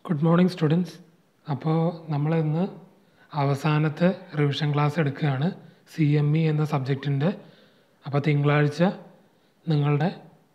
good morning students അപ്പോൾ നമ്മൾ ഇന്ന് അവസാനത്തെ റിവിഷൻ ക്ലാസ് എടുക്കുകയാണ് സി എം ഇ എന്ന സബ്ജക്റ്റിൻ്റെ അപ്പോൾ തിങ്കളാഴ്ച നിങ്ങളുടെ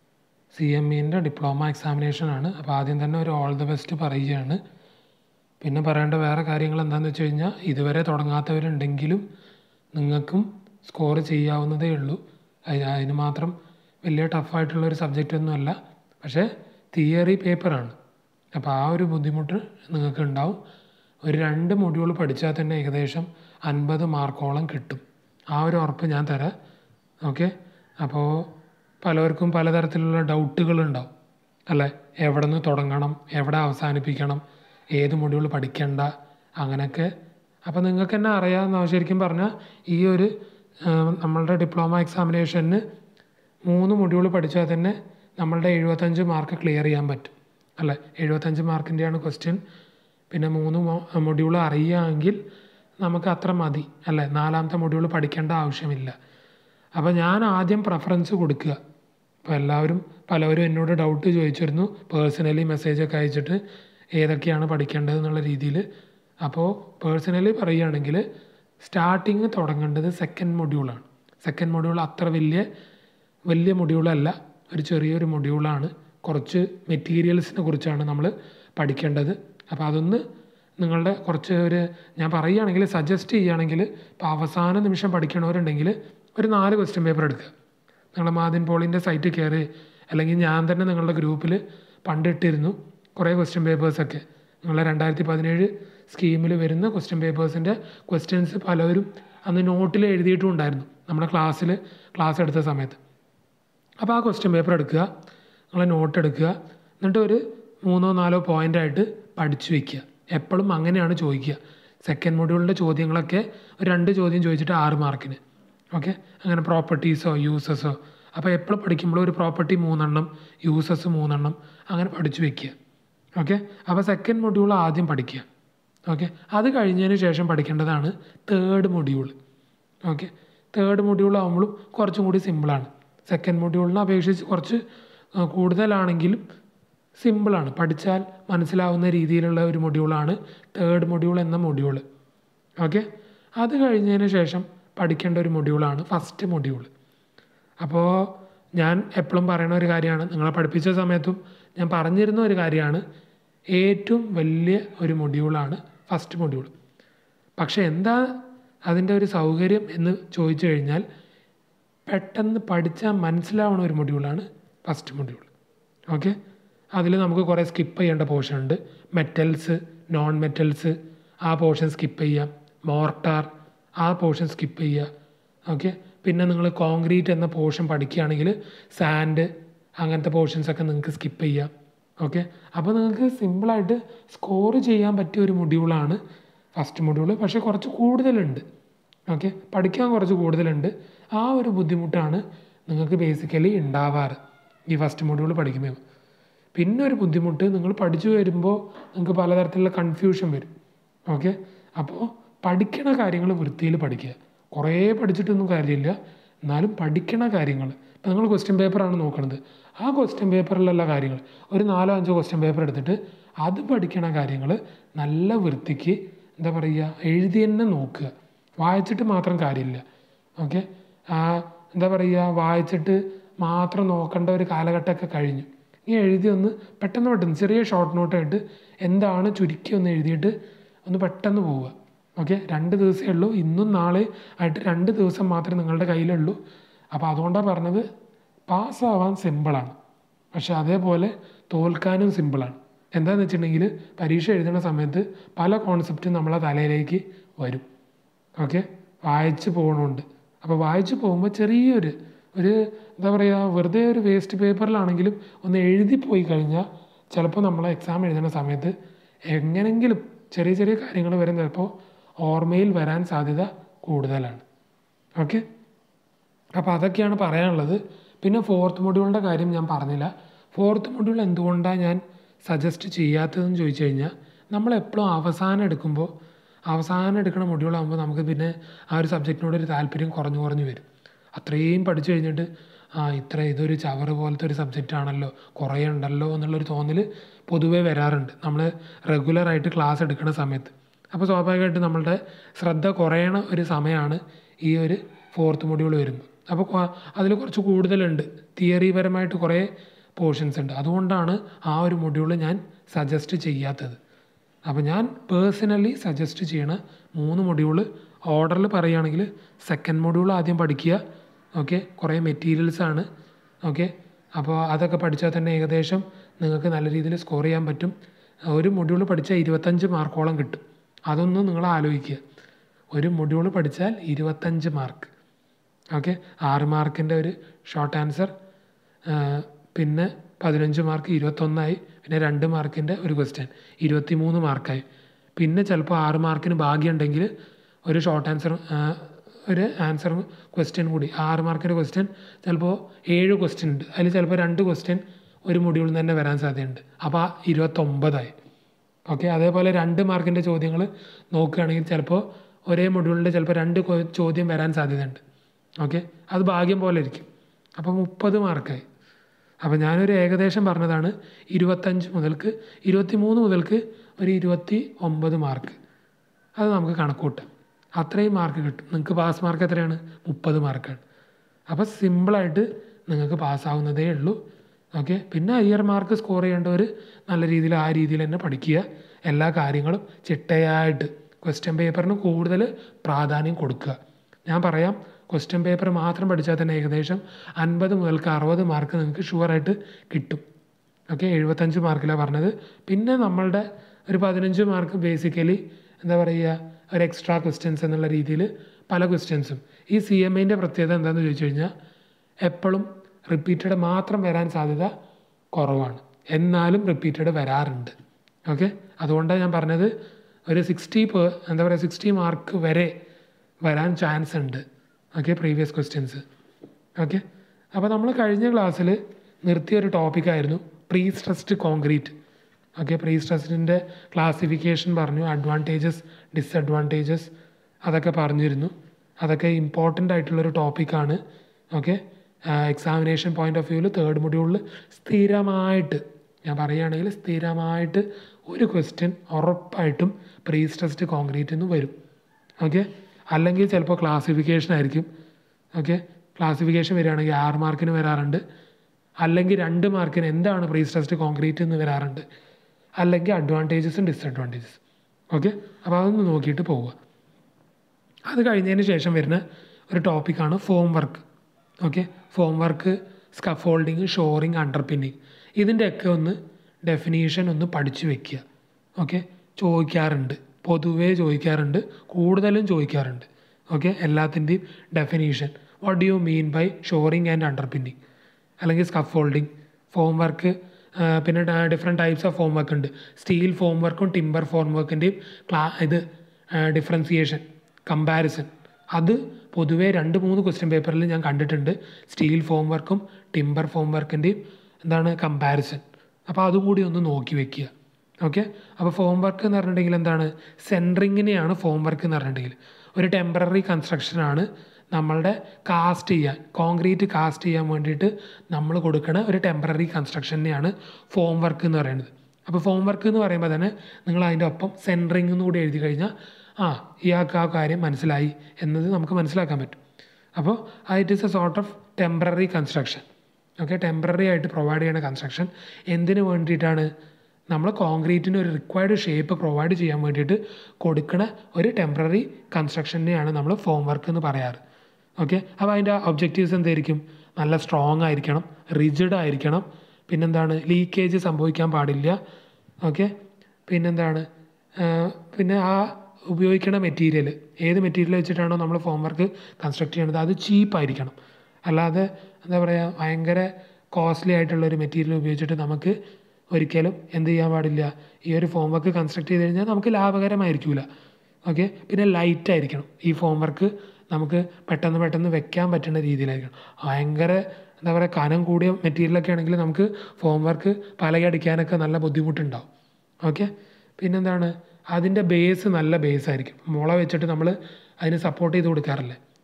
സി എം ഇൻ്റെ ഡിപ്ലോമ എക്സാമിനേഷനാണ് അപ്പോൾ ആദ്യം തന്നെ ഒരു ഓൾ ദി ബെസ്റ്റ് പറയുകയാണ് പിന്നെ പറയേണ്ട വേറെ കാര്യങ്ങൾ എന്താണെന്ന് വെച്ച് കഴിഞ്ഞാൽ ഇതുവരെ തുടങ്ങാത്തവരുണ്ടെങ്കിലും നിങ്ങൾക്കും സ്കോർ ചെയ്യാവുന്നതേ ഉള്ളൂ അതി- അതിന് മാത്രം വലിയ ടഫായിട്ടുള്ള ഒരു സബ്ജക്റ്റ് ഒന്നുമല്ല പക്ഷേ തിയറി പേപ്പറാണ് അപ്പോൾ ആ ഒരു ബുദ്ധിമുട്ട് നിങ്ങൾക്ക് ഉണ്ടാവും ഒരു രണ്ട് മൊഡ്യൂൾ പഠിച്ചാൽ തന്നെ ഏകദേശം അൻപത് മാർക്കോളം കിട്ടും ആ ഒരു ഉറപ്പ് ഞാൻ തരാം ഓക്കെ അപ്പോൾ പലർക്കും പലതരത്തിലുള്ള ഡൗട്ടുകൾ ഉണ്ടാവും അല്ലേ എവിടെ നിന്ന് തുടങ്ങണം എവിടെ അവസാനിപ്പിക്കണം ഏത് മൊഡ്യൂൾ പഠിക്കണ്ട അങ്ങനെയൊക്കെ അപ്പോൾ നിങ്ങൾക്ക് തന്നെ അറിയാമെന്ന് ശരിക്കും പറഞ്ഞാൽ ഈ ഒരു ആ, നമ്മളുടെ ഡിപ്ലോമ എക്സാമിനേഷന് മൂന്ന് മൊഡ്യൂൾ പഠിച്ചാൽ തന്നെ നമ്മളുടെ എഴുപത്തഞ്ച് മാർക്ക് ക്ലിയർ ചെയ്യാൻ പറ്റും അല്ലേ എഴുപത്തഞ്ച് മാർക്കിൻ്റെയാണ് ക്വസ്റ്റ്യൻ പിന്നെ മൂന്ന് മൊഡ്യൂൾ അറിയുകയെങ്കിൽ നമുക്ക് അത്ര മതി അല്ലേ നാലാമത്തെ മൊഡ്യൂൾ പഠിക്കേണ്ട ആവശ്യമില്ല അപ്പോൾ ഞാൻ ആദ്യം പ്രിഫറൻസ് കൊടുക്കുക ഇപ്പോൾ എല്ലാവരും പലവരും എന്നോട് ഡൗട്ട് ചോദിച്ചിരുന്നു പേഴ്സണലി മെസ്സേജൊക്കെ അയച്ചിട്ട് ഏതൊക്കെയാണ് പഠിക്കേണ്ടത് എന്നുള്ള രീതിയിൽ അപ്പോൾ പേഴ്സണലി പറയുകയാണെങ്കിൽ സ്റ്റാർട്ടിങ് തുടങ്ങേണ്ടത് സെക്കൻഡ് മൊഡ്യൂളാണ് സെക്കൻഡ് മൊഡ്യൂൾ അത്ര വലിയ വലിയ മൊഡ്യൂളല്ല ഒരു ചെറിയൊരു മൊഡ്യൂളാണ് കുറച്ച് മെറ്റീരിയൽസിനെ കുറിച്ചാണ് നമ്മൾ പഠിക്കേണ്ടത് അപ്പോൾ അതൊന്ന് നിങ്ങളുടെ കുറച്ച് ഒരു ഞാൻ പറയുകയാണെങ്കിൽ സജസ്റ്റ് ചെയ്യുകയാണെങ്കിൽ ഇപ്പോൾ അവസാന നിമിഷം പഠിക്കണവരുണ്ടെങ്കിൽ ഒരു നാല് ക്വസ്റ്റ്യൻ പേപ്പർ എടുക്കുക നിങ്ങളുടെ മാതിൻ പോളിൻ്റെ സൈറ്റിൽ കയറി അല്ലെങ്കിൽ ഞാൻ തന്നെ നിങ്ങളുടെ ഗ്രൂപ്പിൽ പണ്ടിട്ടിരുന്നു കുറേ ക്വസ്റ്റ്യൻ പേപ്പേഴ്സൊക്കെ നിങ്ങളുടെ രണ്ടായിരത്തി പതിനേഴ് സ്കീമിൽ വരുന്ന ക്വസ്റ്റ്യൻ പേപ്പേഴ്സിൻ്റെ ക്വസ്റ്റ്യൻസ് പലവരും അന്ന് നോട്ടിൽ എഴുതിയിട്ടും ഉണ്ടായിരുന്നു നമ്മുടെ ക്ലാസ്സിൽ ക്ലാസ് എടുത്ത സമയത്ത് അപ്പോൾ ആ ക്വസ്റ്റ്യൻ പേപ്പർ എടുക്കുക നിങ്ങൾ നോട്ട് എടുക്കുക എന്നിട്ട് ഒരു മൂന്നോ നാലോ പോയിൻ്റ് ആയിട്ട് പഠിച്ചു വയ്ക്കുക എപ്പോഴും അങ്ങനെയാണ് ചോദിക്കുക സെക്കൻഡ് മൊഡ്യൂളിൻ്റെ ചോദ്യങ്ങളൊക്കെ ഒരു രണ്ട് ചോദ്യം ചോദിച്ചിട്ട് ആറ് മാർക്കിന് ഓക്കെ അങ്ങനെ പ്രോപ്പർട്ടീസോ യൂസസോ അപ്പോൾ എപ്പോഴും പഠിക്കുമ്പോൾ ഒരു പ്രോപ്പർട്ടി മൂന്നെണ്ണം യൂസസ് മൂന്നെണ്ണം അങ്ങനെ പഠിച്ചു വയ്ക്കുക ഓക്കെ അപ്പോൾ സെക്കൻഡ് മൊഡ്യൂൾ ആദ്യം പഠിക്കുക ഓക്കെ അത് കഴിഞ്ഞതിന് ശേഷം പഠിക്കേണ്ടതാണ് third module okay third module ആകുമ്പോഴും കുറച്ചും കൂടി സിമ്പിളാണ് സെക്കൻഡ് മൊഡ്യൂളിനെ അപേക്ഷിച്ച് കുറച്ച് ആ, കൂടുതലാണെങ്കിലും സിമ്പിളാണ് പഠിച്ചാൽ മനസ്സിലാവുന്ന രീതിയിലുള്ള ഒരു മൊഡ്യൂളാണ് തേർഡ് മൊഡ്യൂൾ എന്ന മൊഡ്യൂൾ ഓക്കെ അത് കഴിഞ്ഞതിന് ശേഷം പഠിക്കേണ്ട ഒരു മൊഡ്യൂളാണ് ഫസ്റ്റ് മൊഡ്യൂൾ അപ്പോൾ ഞാൻ എപ്പോഴും പറയുന്ന ഒരു കാര്യമാണ് നിങ്ങളെ പഠിപ്പിച്ച സമയത്തും ഞാൻ പറഞ്ഞിരുന്ന ഒരു കാര്യമാണ് ഏറ്റവും വലിയ ഒരു മൊഡ്യൂളാണ് ഫസ്റ്റ് മൊഡ്യൂൾ പക്ഷേ എന്താ അതിൻ്റെ ഒരു സൗകര്യം എന്ന് ചോദിച്ചു കഴിഞ്ഞാൽ പെട്ടെന്ന് പഠിച്ചാൽ മനസ്സിലാവുന്ന ഒരു മൊഡ്യൂളാണ് ഫസ്റ്റ് മൊഡ്യൂൾ ഓക്കെ അതിൽ നമുക്ക് കുറേ സ്കിപ്പ് ചെയ്യേണ്ട പോർഷൻ ഉണ്ട് മെറ്റൽസ് നോൺ മെറ്റൽസ് ആ പോർഷൻ സ്കിപ്പ് ചെയ്യാം മോർട്ടാർ ആ പോർഷൻ സ്കിപ്പ് ചെയ്യുക ഓക്കെ പിന്നെ നിങ്ങൾ കോൺക്രീറ്റ് എന്ന പോർഷൻ പഠിക്കുകയാണെങ്കിൽ സാൻഡ് അങ്ങനത്തെ പോർഷൻസ് ഒക്കെ നിങ്ങൾക്ക് സ്കിപ്പ് ചെയ്യാം ഓക്കെ അപ്പോൾ നിങ്ങൾക്ക് സിമ്പിളായിട്ട് സ്കോർ ചെയ്യാൻ പറ്റിയ ഒരു മൊഡ്യൂളാണ് ഫസ്റ്റ് മൊഡ്യൂൾ പക്ഷേ കുറച്ച് കൂടുതലുണ്ട് ഓക്കെ പഠിക്കാൻ കുറച്ച് കൂടുതലുണ്ട് ആ ഒരു ബുദ്ധിമുട്ടാണ് നിങ്ങൾക്ക് ബേസിക്കലി ഉണ്ടാവാറ് ഈ ഫസ്റ്റ് മൊഡ്യൂൾ പഠിക്കുമ്പോൾ പിന്നെ ഒരു ബുദ്ധിമുട്ട് നിങ്ങൾ പഠിച്ചു വരുമ്പോൾ നിങ്ങൾക്ക് പലതരത്തിലുള്ള കൺഫ്യൂഷൻ വരും ഓക്കെ അപ്പോൾ പഠിക്കണ കാര്യങ്ങൾ വൃത്തിയിൽ പഠിക്കുക കുറേ പഠിച്ചിട്ടൊന്നും കാര്യമില്ല എന്നാലും പഠിക്കണ കാര്യങ്ങൾ ഇപ്പം നിങ്ങൾ ക്വസ്റ്റ്യൻ പേപ്പറാണ് നോക്കുന്നത് ആ ക്വസ്റ്റ്യൻ പേപ്പറിലുള്ള കാര്യങ്ങൾ ഒരു നാലോ അഞ്ചോ ക്വസ്റ്റ്യൻ പേപ്പർ എടുത്തിട്ട് അത് പഠിക്കണ കാര്യങ്ങൾ നല്ല വൃത്തിക്ക് എന്താ പറയുക എഴുതി തന്നെ നോക്കുക വായിച്ചിട്ട് മാത്രം കാര്യമില്ല ഓക്കെ എന്താ പറയുക വായിച്ചിട്ട് മാത്രം നോക്കേണ്ട ഒരു കാലഘട്ടമൊക്കെ കഴിഞ്ഞു ഈ എഴുതി ഒന്ന് പെട്ടെന്ന് പെട്ടെന്ന് ചെറിയ ഷോർട്ട് നോട്ടായിട്ട് എന്താണ് ചുരുക്കി ഒന്ന് എഴുതിയിട്ട് ഒന്ന് പെട്ടെന്ന് പോവുക ഓക്കെ രണ്ട് ദിവസമേ ഉള്ളൂ ഇന്നും നാളെ ആയിട്ട് രണ്ട് ദിവസം മാത്രമേ നിങ്ങളുടെ കയ്യിലുള്ളൂ അപ്പോൾ അതുകൊണ്ടാണ് പറഞ്ഞത് പാസ്സാവാൻ സിമ്പിളാണ് പക്ഷെ അതേപോലെ തോൽക്കാനും സിമ്പിളാണ് എന്താണെന്ന് വെച്ചിട്ടുണ്ടെങ്കിൽ പരീക്ഷ എഴുതുന്ന സമയത്ത് പല കോൺസെപ്റ്റും നമ്മളെ തലയിലേക്ക് വരും ഓക്കെ വായിച്ച് പോകണമുണ്ട് അപ്പോൾ വായിച്ച് പോകുമ്പോൾ ചെറിയൊരു ഒരു എന്താ പറയുക വെറുതെ ഒരു വേസ്റ്റ് പേപ്പറിലാണെങ്കിലും ഒന്ന് എഴുതി പോയി കഴിഞ്ഞാൽ ചിലപ്പോൾ നമ്മൾ എക്സാം എഴുതുന്ന സമയത്ത് എങ്ങനെങ്കിലും ചെറിയ ചെറിയ കാര്യങ്ങൾ വരെ ചിലപ്പോൾ ഓർമ്മയിൽ വരാൻ സാധ്യത കൂടുതലാണ് ഓക്കെ അപ്പോൾ അതൊക്കെയാണ് പറയാനുള്ളത് പിന്നെ ഫോർത്ത് മൊഡ്യൂളിൻ്റെ കാര്യം ഞാൻ പറഞ്ഞില്ല ഫോർത്ത് മൊഡ്യൂൾ എന്തുകൊണ്ടാണ് ഞാൻ സജസ്റ്റ് ചെയ്യാത്തതെന്ന് ചോദിച്ചു കഴിഞ്ഞാൽ നമ്മളെപ്പോഴും അവസാനം എടുക്കുമ്പോൾ അവസാനം എടുക്കുന്ന മൊഡ്യൂളാകുമ്പോൾ നമുക്ക് പിന്നെ ആ ഒരു സബ്ജക്റ്റിനോട് ഒരു താല്പര്യം കുറഞ്ഞു കുറഞ്ഞു വരും അത്രയും പഠിച്ചു കഴിഞ്ഞിട്ട് ആ ഇത്ര ഇതൊരു ചവറ് പോലത്തെ ഒരു സബ്ജക്റ്റ് ആണല്ലോ കുറേ ഉണ്ടല്ലോ എന്നുള്ളൊരു തോന്നൽ പൊതുവേ വരാറുണ്ട് നമ്മൾ റെഗുലറായിട്ട് ക്ലാസ് എടുക്കുന്ന സമയത്ത് അപ്പോൾ സ്വാഭാവികമായിട്ടും നമ്മളുടെ ശ്രദ്ധ കുറയണ ഒരു സമയമാണ് ഈ ഒരു ഫോർത്ത് മൊഡ്യൂൾ വരുമ്പോൾ അപ്പോൾ അതിൽ കുറച്ച് കൂടുതലുണ്ട് തിയറിപരമായിട്ട് കുറേ പോർഷൻസ് ഉണ്ട് അതുകൊണ്ടാണ് ആ ഒരു മൊഡ്യൂൾ ഞാൻ സജസ്റ്റ് ചെയ്യാത്തത് അപ്പോൾ ഞാൻ പേഴ്സണലി സജസ്റ്റ് ചെയ്യണ മൂന്ന് മൊഡ്യൂൾ ഓർഡറിൽ പറയുകയാണെങ്കിൽ സെക്കൻഡ് മൊഡ്യൂൾ ആദ്യം പഠിക്കുക ഓക്കെ കുറേ മെറ്റീരിയൽസ് ആണ് ഓക്കെ അപ്പോൾ അതൊക്കെ പഠിച്ചാൽ തന്നെ ഏകദേശം നിങ്ങൾക്ക് നല്ല രീതിയിൽ സ്കോർ ചെയ്യാൻ പറ്റും ഒരു മൊഡ്യൂൾ പഠിച്ചാൽ ഇരുപത്തഞ്ച് മാർക്കോളം കിട്ടും അതൊന്ന് നിങ്ങൾ ആലോചിക്കുക ഒരു മൊഡ്യൂൾ പഠിച്ചാൽ ഇരുപത്തഞ്ച് മാർക്ക് ഓക്കെ ആറ് മാർക്കിൻ്റെ ഒരു ഷോർട്ട് ആൻസർ പിന്നെ പതിനഞ്ച് മാർക്ക് ഇരുപത്തൊന്നായി പിന്നെ രണ്ട് മാർക്കിൻ്റെ ഒരു ക്വസ്റ്റ്യൻ ഇരുപത്തി മൂന്ന് മാർക്കായി പിന്നെ ചിലപ്പോൾ ആറ് മാർക്കിന് ഭാഗ്യമുണ്ടെങ്കിൽ ഒരു ഷോർട്ട് ആൻസർ ഒരു ആൻസർ ക്വസ്റ്റ്യൻ കൂടി ആറ് മാർക്കിൻ്റെ ക്വസ്റ്റ്യൻ ചിലപ്പോൾ ഏഴ് ക്വസ്റ്റ്യൻ ഉണ്ട് അതിൽ ചിലപ്പോൾ രണ്ട് ക്വസ്റ്റ്യൻ ഒരു മൊഡ്യൂളിൽ നിന്ന് തന്നെ വരാൻ സാധ്യതയുണ്ട് അപ്പോൾ ആ ഇരുപത്തൊമ്പതായി ഓക്കെ അതേപോലെ രണ്ട് മാർക്കിൻ്റെ ചോദ്യങ്ങൾ നോക്കുകയാണെങ്കിൽ ചിലപ്പോൾ ഒരേ മൊഡ്യൂളിൻ്റെ ചിലപ്പോൾ രണ്ട് കൊ- ചോദ്യം വരാൻ സാധ്യതയുണ്ട് ഓക്കെ അത് ഭാഗ്യം പോലെ ഇരിക്കും അപ്പോൾ മുപ്പത് മാർക്കായി അപ്പോൾ ഞാനൊരു ഏകദേശം പറഞ്ഞതാണ് ഇരുപത്തഞ്ച് മുതൽക്ക് ഇരുപത്തി മൂന്ന് മുതൽക്ക് ഒരു ഇരുപത്തി ഒമ്പത് മാർക്ക് അത് നമുക്ക് കണക്ക് കൂട്ടാം അത്രയും മാർക്ക് കിട്ടും നിങ്ങൾക്ക് പാസ് മാർക്ക് എത്രയാണ് മുപ്പത് മാർക്കാണ് അപ്പോൾ സിമ്പിളായിട്ട് നിങ്ങൾക്ക് പാസ്സാവുന്നതേ ഉള്ളൂ ഓക്കെ പിന്നെ ഹയർ മാർക്ക് സ്കോർ ചെയ്യേണ്ടവർ നല്ല രീതിയിൽ ആ രീതിയിൽ തന്നെ പഠിക്കുക എല്ലാ കാര്യങ്ങളും ചിട്ടയായിട്ട് ക്വസ്റ്റ്യൻ പേപ്പറിന് കൂടുതൽ പ്രാധാന്യം കൊടുക്കുക ഞാൻ പറയാം ക്വസ്റ്റ്യൻ പേപ്പർ മാത്രം പഠിച്ചാൽ തന്നെ ഏകദേശം അൻപത് മുതൽക്ക് അറുപത് മാർക്ക് നിങ്ങൾക്ക് ഷുവറായിട്ട് കിട്ടും ഓക്കെ എഴുപത്തഞ്ച് മാർക്കിലാണ് പറഞ്ഞത് പിന്നെ നമ്മളുടെ ഒരു പതിനഞ്ച് മാർക്ക് ബേസിക്കലി എന്താ പറയുക ഒരു എക്സ്ട്രാ ക്വസ്റ്റ്യൻസ് എന്നുള്ള രീതിയിൽ പല ക്വസ്റ്റ്യൻസും ഈ സി എം ഐൻ്റെ പ്രത്യേകത എന്താണെന്ന് ചോദിച്ചു കഴിഞ്ഞാൽ എപ്പോഴും റിപ്പീറ്റഡ് മാത്രം വരാൻ സാധ്യത കുറവാണ് എന്നാലും റിപ്പീറ്റഡ് വരാറുണ്ട് ഓക്കെ അതുകൊണ്ടാണ് ഞാൻ പറഞ്ഞത് ഒരു സിക്സ്റ്റി പേ എന്താ പറയുക സിക്സ്റ്റി മാർക്ക് വരെ വരാൻ ചാൻസ് ഉണ്ട് ഓക്കെ പ്രീവിയസ് ക്വസ്റ്റ്യൻസ് ഓക്കെ അപ്പോൾ നമ്മൾ കഴിഞ്ഞ ക്ലാസ്സിൽ നിർത്തിയ ഒരു ടോപ്പിക്കായിരുന്നു pre stressed concrete okay pre സ്ട്രെസ്ഡിൻ്റെ ക്ലാസിഫിക്കേഷൻ പറഞ്ഞു അഡ്വാൻറ്റേജസ് ഡിസഡ്വാൻറ്റേജസ് അതൊക്കെ പറഞ്ഞിരുന്നു അതൊക്കെ ഇമ്പോർട്ടൻ്റ് ആയിട്ടുള്ളൊരു ടോപ്പിക്കാണ് ഓക്കെ എക്സാമിനേഷൻ പോയിന്റ് ഓഫ് വ്യൂവിൽ തേർഡ് മൊഡ്യൂളിൽ സ്ഥിരമായിട്ട് ഞാൻ പറയുകയാണെങ്കിൽ സ്ഥിരമായിട്ട് ഒരു ക്വസ്റ്റ്യൻ ഉറപ്പായിട്ടും പ്രീ സ്ട്രെസ്ഡ് കോൺക്രീറ്റ് എന്ന് വരും ഓക്കെ അല്ലെങ്കിൽ ചിലപ്പോൾ ക്ലാസിഫിക്കേഷൻ ആയിരിക്കും ഓക്കെ ക്ലാസിഫിക്കേഷൻ വരികയാണെങ്കിൽ ആറ് മാർക്കിന് വരാറുണ്ട് അല്ലെങ്കിൽ രണ്ട് മാർക്കിന് എന്താണ് പ്രീ സ്ട്രെസ്ഡ് കോൺക്രീറ്റ് എന്ന് വരാറുണ്ട് അല്ലെങ്കിൽ അഡ്വാൻറ്റേജസും ഡിസഡ്വാൻറ്റേജസ് ഓക്കെ അപ്പോൾ അതൊന്ന് നോക്കിയിട്ട് പോവുക അത് കഴിഞ്ഞതിന് ശേഷം വരുന്ന ഒരു ടോപ്പിക്കാണ് form work okay form work scaffolding shoring underpinning ഇതിൻ്റെയൊക്കെ ഒന്ന് ഡെഫിനീഷൻ ഒന്ന് പഠിച്ചു വെക്കുക ഓക്കെ ചോദിക്കാറുണ്ട് പൊതുവേ ചോദിക്കാറുണ്ട് കൂടുതലും ചോദിക്കാറുണ്ട് ഓക്കെ എല്ലാത്തിൻ്റെയും definition what do you mean by shoring and underpinning അല്ലെങ്കിൽ സ്കഫോൾഡിങ് ഫോം വർക്ക് പിന്നെ different types of form work ഉണ്ട് സ്റ്റീൽ ഫോം വർക്കും ടിമ്പർ ഫോം വർക്കിൻ്റെയും ക്ലാ ഇത് ഡിഫറൻസിയേഷൻ കമ്പാരിസൺ അത് പൊതുവേ രണ്ട് മൂന്ന് ക്വസ്റ്റ്യൻ പേപ്പറിൽ ഞാൻ കണ്ടിട്ടുണ്ട് സ്റ്റീൽ ഫോം വർക്കും ടിമ്പർ ഫോം വർക്കിൻ്റെയും എന്താണ് കമ്പാരിസൺ അപ്പോൾ അതും കൂടി ഒന്ന് നോക്കി വെക്കുക ഓക്കെ അപ്പോൾ ഫോം വർക്ക് എന്ന് പറഞ്ഞിട്ടുണ്ടെങ്കിൽ എന്താണ് സെൻട്രിങ്ങിനെയാണ് ഫോം വർക്ക് എന്ന് പറഞ്ഞിട്ടുണ്ടെങ്കിൽ ഒരു ടെമ്പററി കൺസ്ട്രക്ഷനാണ് നമ്മളുടെ കാസ്റ്റ് ചെയ്യാൻ കോൺക്രീറ്റ് കാസ്റ്റ് ചെയ്യാൻ വേണ്ടിയിട്ട് നമ്മൾ കൊടുക്കുന്ന ഒരു ടെമ്പററി കൺസ്ട്രക്ഷനെയാണ് ഫോം വർക്ക് എന്ന് പറയുന്നത് അപ്പോൾ ഫോം വർക്ക് എന്ന് പറയുമ്പോൾ തന്നെ നിങ്ങൾ അതിൻ്റെ ഒപ്പം സെൻട്രിങ് എന്ന് കൂടി എഴുതി കഴിഞ്ഞാൽ ആ ഇയാൾക്ക് ആ കാര്യം മനസ്സിലായി എന്നത് നമുക്ക് മനസ്സിലാക്കാൻ പറ്റും അപ്പോൾ it is a sort of temporary construction okay temporary ആയിട്ട് പ്രൊവൈഡ് ചെയ്യുന്ന കൺസ്ട്രക്ഷൻ എന്തിനു വേണ്ടിയിട്ടാണ് നമ്മൾ കോൺക്രീറ്റിന് ഒരു റിക്വയർഡ് ഷേപ്പ് പ്രൊവൈഡ് ചെയ്യാൻ വേണ്ടിയിട്ട് കൊടുക്കുന്ന ഒരു ടെമ്പററി കൺസ്ട്രക്ഷനെയാണ് നമ്മൾ ഫോം വർക്ക് എന്ന് പറയാറ് ഓക്കെ അപ്പോൾ അതിൻ്റെ ഒബ്ജക്റ്റീവ്സ് എന്തായിരിക്കും നല്ല സ്ട്രോങ് ആയിരിക്കണം റിജിഡ് ആയിരിക്കണം പിന്നെന്താണ് ലീക്കേജ് സംഭവിക്കാൻ പാടില്ല ഓക്കെ പിന്നെന്താണ് ആ, പിന്നെ ആ ഉപയോഗിക്കുന്ന മെറ്റീരിയൽ ഏത് മെറ്റീരിയൽ വെച്ചിട്ടാണോ നമ്മൾ ഫോം വർക്ക് കൺസ്ട്രക്ട് ചെയ്യണത് അത് ചീപ്പായിരിക്കണം അല്ലാതെ എന്താ പറയുക ഭയങ്കര കോസ്റ്റ്ലി ആയിട്ടുള്ള ഒരു മെറ്റീരിയൽ ഉപയോഗിച്ചിട്ട് നമുക്ക് ഒരിക്കലും എന്ത് ചെയ്യാൻ പാടില്ല ഈ ഒരു ഫോം വർക്ക് കൺസ്ട്രക്ട് ചെയ്ത് കഴിഞ്ഞാൽ നമുക്ക് ലാഭകരമായിരിക്കില്ല ഓക്കെ പിന്നെ ലൈറ്റ് ആയിരിക്കണം ഈ ഫോം വർക്ക് നമുക്ക് പെട്ടെന്ന് പെട്ടെന്ന് വെക്കാൻ പറ്റുന്ന രീതിയിലായിരിക്കണം ഭയങ്കര എന്താ പറയുക കനം കൂടിയ മെറ്റീരിയലൊക്കെ ആണെങ്കിൽ നമുക്ക് ഫോം വർക്ക് പലകടിക്കാനൊക്കെ നല്ല ബുദ്ധിമുട്ടുണ്ടാവും ഓക്കെ പിന്നെന്താണ് അതിൻ്റെ ബേസ് നല്ല ബേസ് ആയിരിക്കും മുള വെച്ചിട്ട് നമ്മൾ അതിന് സപ്പോർട്ട് ചെയ്ത് കൊടുക്കാറില്ലേ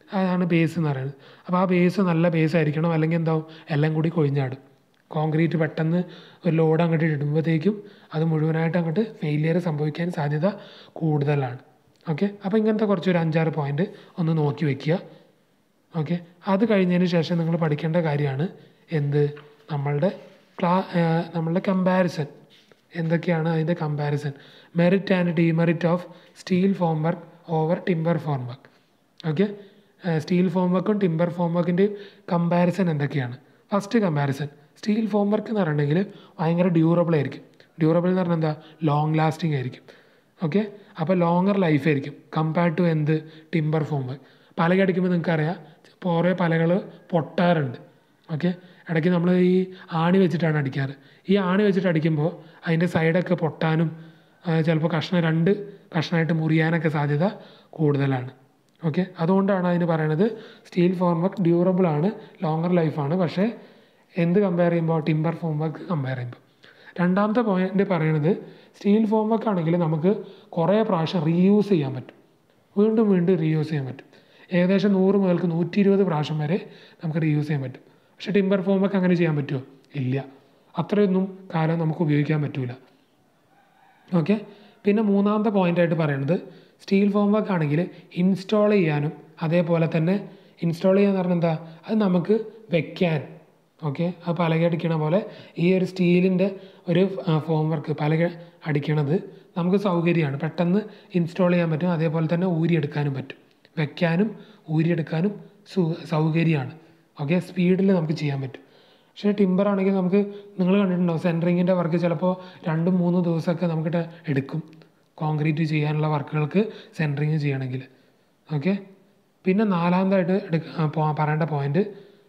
അതാണ് ബേസ് എന്ന് പറയുന്നത് അപ്പോൾ ആ ബേസ് നല്ല ബേസ് ആയിരിക്കണം അല്ലെങ്കിൽ എന്താവും എല്ലാം കൂടി കൊഴിഞ്ഞാടും കോൺക്രീറ്റ് പെട്ടെന്ന് ഒരു ലോഡ് അങ്ങോട്ട് ഇടുമ്പോഴത്തേക്കും അത് മുഴുവനായിട്ട് അങ്ങോട്ട് ഫെയിലിയർ സംഭവിക്കാൻ സാധ്യത കൂടുതലാണ് ഓക്കെ അപ്പോൾ ഇങ്ങനത്തെ കുറച്ചൊരു അഞ്ചാറ് പോയിന്റ് ഒന്ന് നോക്കി വെക്കുക ഓക്കെ അത് കഴിഞ്ഞതിന് ശേഷം നിങ്ങൾ പഠിക്കേണ്ട കാര്യമാണ് എന്ത് നമ്മളുടെ ക്ലാ നമ്മളുടെ കമ്പാരിസൺ എന്തൊക്കെയാണ് അതിൻ്റെ comparison merit and demerit of steel form work over timber form work okay steel form വർക്കും ടിമ്പർ ഫോം വർക്കിൻ്റെയും കമ്പാരിസൺ എന്തൊക്കെയാണ് first comparison steel form work എന്ന് പറഞ്ഞിട്ടുണ്ടെങ്കിൽ ഭയങ്കര ഡ്യൂറബിൾ ആയിരിക്കും ഡ്യൂറബിൾ എന്ന് പറഞ്ഞാൽ എന്താ ലോങ് ലാസ്റ്റിംഗ് ആയിരിക്കും ഓക്കെ അപ്പോൾ ലോങ്ങർ ലൈഫ് ആയിരിക്കും കമ്പയർഡ് ടു എന്ത് ടിമ്പർ ഫോം വർക്ക് പലക അടിക്കുമ്പോൾ നിങ്ങൾക്കറിയാം കുറേ പലകൾ പൊട്ടാറുണ്ട് ഓക്കെ ഇടയ്ക്ക് നമ്മൾ ഈ ആണി വെച്ചിട്ടാണ് അടിക്കാറ് ഈ ആണി വെച്ചിട്ട് അടിക്കുമ്പോൾ അതിൻ്റെ സൈഡൊക്കെ പൊട്ടാനും ചിലപ്പോൾ കഷ്ണം രണ്ട് കഷ്ണമായിട്ട് മുറിയാനൊക്കെ സാധ്യത കൂടുതലാണ് ഓക്കെ അതുകൊണ്ടാണ് അതിന് പറയണത് സ്റ്റീൽ ഫോം വർക്ക് ഡ്യൂറബിൾ ആണ് ലോങ്ങർ ലൈഫാണ് പക്ഷേ എന്ത് കമ്പയർ ചെയ്യുമ്പോൾ ടിമ്പർ ഫോം വർക്ക് കമ്പയർ ചെയ്യുമ്പോൾ രണ്ടാമത്തെ പോയിന്റ് പറയണത് സ്റ്റീൽ ഫോം വർക്ക് ആണെങ്കിൽ നമുക്ക് കുറേ പ്രാവശ്യം റീയൂസ് ചെയ്യാൻ പറ്റും വീണ്ടും വീണ്ടും റീയൂസ് ചെയ്യാൻ പറ്റും ഏകദേശം നൂറ് മുതൽക്ക് നൂറ്റി ഇരുപത് പ്രാവശ്യം വരെ നമുക്ക് റീയൂസ് ചെയ്യാൻ പറ്റും പക്ഷേ ടിമ്പർ ഫോം വർക്ക് അങ്ങനെ ചെയ്യാൻ പറ്റുമോ ഇല്ല അത്രയൊന്നും കാലം നമുക്ക് ഉപയോഗിക്കാൻ പറ്റൂല ഓക്കെ പിന്നെ മൂന്നാമത്തെ പോയിൻ്റായിട്ട് പറയുന്നത് സ്റ്റീൽ ഫോം വർക്ക് ആണെങ്കിൽ ഇൻസ്റ്റാൾ ചെയ്യാനും അതേപോലെ തന്നെ ഇൻസ്റ്റാൾ ചെയ്യാന്ന് പറഞ്ഞാൽ എന്താ അത് നമുക്ക് വെക്കാൻ ഓക്കെ അത് പലക അടിക്കണ പോലെ ഈ ഒരു സ്റ്റീലിൻ്റെ ഒരു ഫോം വർക്ക് പലക അടിക്കണത് നമുക്ക് സൗകര്യമാണ് പെട്ടെന്ന് ഇൻസ്റ്റാൾ ചെയ്യാൻ പറ്റും അതേപോലെ തന്നെ ഊരിയെടുക്കാനും പറ്റും വെക്കാനും ഊരിയെടുക്കാനും സു സൗകര്യമാണ് ഓക്കെ സ്പീഡിൽ നമുക്ക് ചെയ്യാൻ പറ്റും പക്ഷേ ടിമ്പർ ആണെങ്കിൽ നമുക്ക് നിങ്ങൾ കണ്ടിട്ടുണ്ടാവും സെൻറ്ററിങ്ങിൻ്റെ വർക്ക് ചിലപ്പോൾ രണ്ടും മൂന്നും ദിവസമൊക്കെ നമുക്കിട്ട് എടുക്കും കോൺക്രീറ്റ് ചെയ്യാനുള്ള വർക്കുകൾക്ക് സെൻറ്ററിങ് ചെയ്യണമെങ്കിൽ ഓക്കെ പിന്നെ നാലാമതായിട്ട് എടുക്ക പോ- പറയേണ്ട point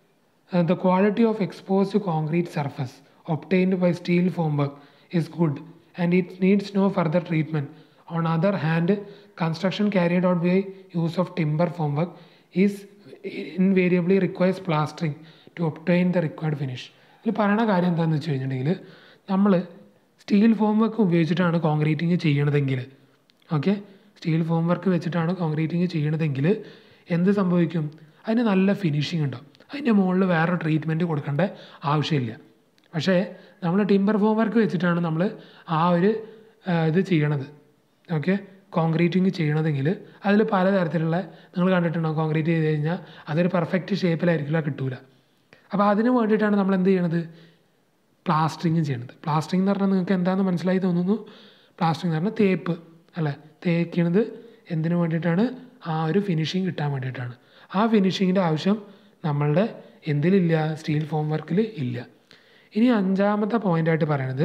the quality of exposed concrete surface obtained by steel form work is good and it needs no further treatment on other hand construction carried out by use of timber form work is invariably requires plastering to obtain the required finish ഇതിൽ പറയണ കാര്യം എന്താണെന്ന് വെച്ച് കഴിഞ്ഞിട്ടുണ്ടെങ്കിൽ നമ്മൾ steel form work ഉപയോഗിച്ചിട്ടാണ് കോൺക്രീറ്റിങ് ചെയ്യണതെങ്കിൽ ഓക്കെ സ്റ്റീൽ ഫോം വർക്ക് വെച്ചിട്ടാണ് കോൺക്രീറ്റിങ് ചെയ്യണതെങ്കിൽ എന്ത് സംഭവിക്കും അതിന് നല്ല ഫിനിഷിംഗ് ഉണ്ടാവും അതിൻ്റെ മുകളിൽ വേറെ ട്രീറ്റ്മെൻറ്റ് കൊടുക്കേണ്ട ആവശ്യമില്ല പക്ഷേ നമ്മൾ ടിമ്പർ ഫോം വർക്ക് വെച്ചിട്ടാണ് നമ്മൾ ആ ഒരു ആ, ഇത് ചെയ്യണത് ഓക്കെ കോൺക്രീറ്റിങ് ചെയ്യണതെങ്കിൽ അതിൽ പലതരത്തിലുള്ള നിങ്ങൾ കണ്ടിട്ടുണ്ടാവും കോൺക്രീറ്റ് ചെയ്ത് കഴിഞ്ഞാൽ അതൊരു പെർഫെക്റ്റ് ഷേപ്പിലായിരിക്കില്ല കിട്ടൂല അപ്പോൾ അതിന് വേണ്ടിയിട്ടാണ് നമ്മൾ എന്ത് ചെയ്യണത് പ്ലാസ്റ്ററിങ് ചെയ്യണത് പ്ലാസ്റ്ററിങ് എന്ന് പറഞ്ഞാൽ നിങ്ങൾക്ക് എന്താണെന്ന് മനസ്സിലായി തോന്നുന്നു പ്ലാസ്റ്ററിങ് എന്ന് പറഞ്ഞാൽ തേപ്പ് അല്ലേ തേക്കണത് എന്തിനു വേണ്ടിയിട്ടാണ് ആ ഒരു ഫിനിഷിങ് കിട്ടാൻ വേണ്ടിയിട്ടാണ് ആ ഫിനിഷിങ്ങിൻ്റെ ആവശ്യം നമ്മളുടെ എന്തിലില്ല സ്റ്റീൽ ഫോം വർക്കിൽ ഇല്ല ഇനി അഞ്ചാമത്തെ പോയിൻ്റായിട്ട് പറയണത്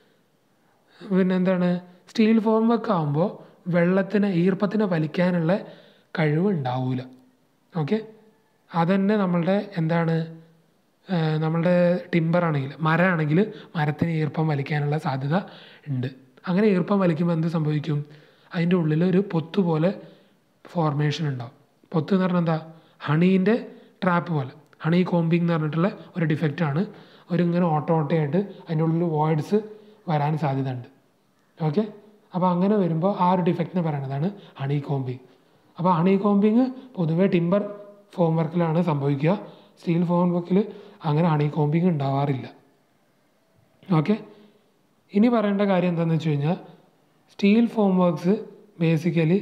പിന്നെ എന്താണ് സ്റ്റീൽ ഫോം വർക്ക് ആകുമ്പോൾ വെള്ളത്തിന് ഈർപ്പത്തിനെ വലിക്കാനുള്ള കഴിവ് ഉണ്ടാവില്ല ഓക്കെ അതന്നെ നമ്മളുടെ എന്താണ് ആ, നമ്മളുടെ ടിമ്പർ ആണെങ്കിൽ മരമാണെങ്കിൽ മരത്തിന് ഈർപ്പം വലിക്കാനുള്ള സാധ്യത ഉണ്ട് അങ്ങനെ ഈർപ്പം വലിക്കുമ്പോൾ എന്ത് സംഭവിക്കും അതിൻ്റെ ഉള്ളിൽ ഒരു പൊത്ത് പോലെ ഫോർമേഷൻ ഉണ്ടാവും പൊത്ത് എന്ന് പറഞ്ഞാൽ എന്താ ഹണീൻ്റെ ട്രാപ്പ് പോലെ ഹണി കോമ്പിങ് എന്ന് പറഞ്ഞിട്ടുള്ള ഒരു ഡിഫക്റ്റാണ് ഒരു ഇങ്ങനെ ഓട്ടോ ഓട്ടയായിട്ട് അതിൻ്റെ ഉള്ളിൽ വോയിഡ്സ് വരാൻ സാധ്യത ഉണ്ട് ഓക്കെ അപ്പോൾ അങ്ങനെ വരുമ്പോൾ ആ ഒരു ഡിഫക്റ്റിനെ പറയണതാണ് ഹണി കോമ്പിങ് അപ്പോൾ ഹണി കോമ്പിങ് പൊതുവേ ടിമ്പർ ഫോം വർക്കിലാണ് സംഭവിക്കുക സ്റ്റീൽ ഫോം വർക്കിൽ അങ്ങനെ ഹണി കോമ്പിങ് ഉണ്ടാവാറില്ല ഓക്കെ ഇനി പറയേണ്ട കാര്യം എന്താണെന്ന് വെച്ച് കഴിഞ്ഞാൽ steel form works basically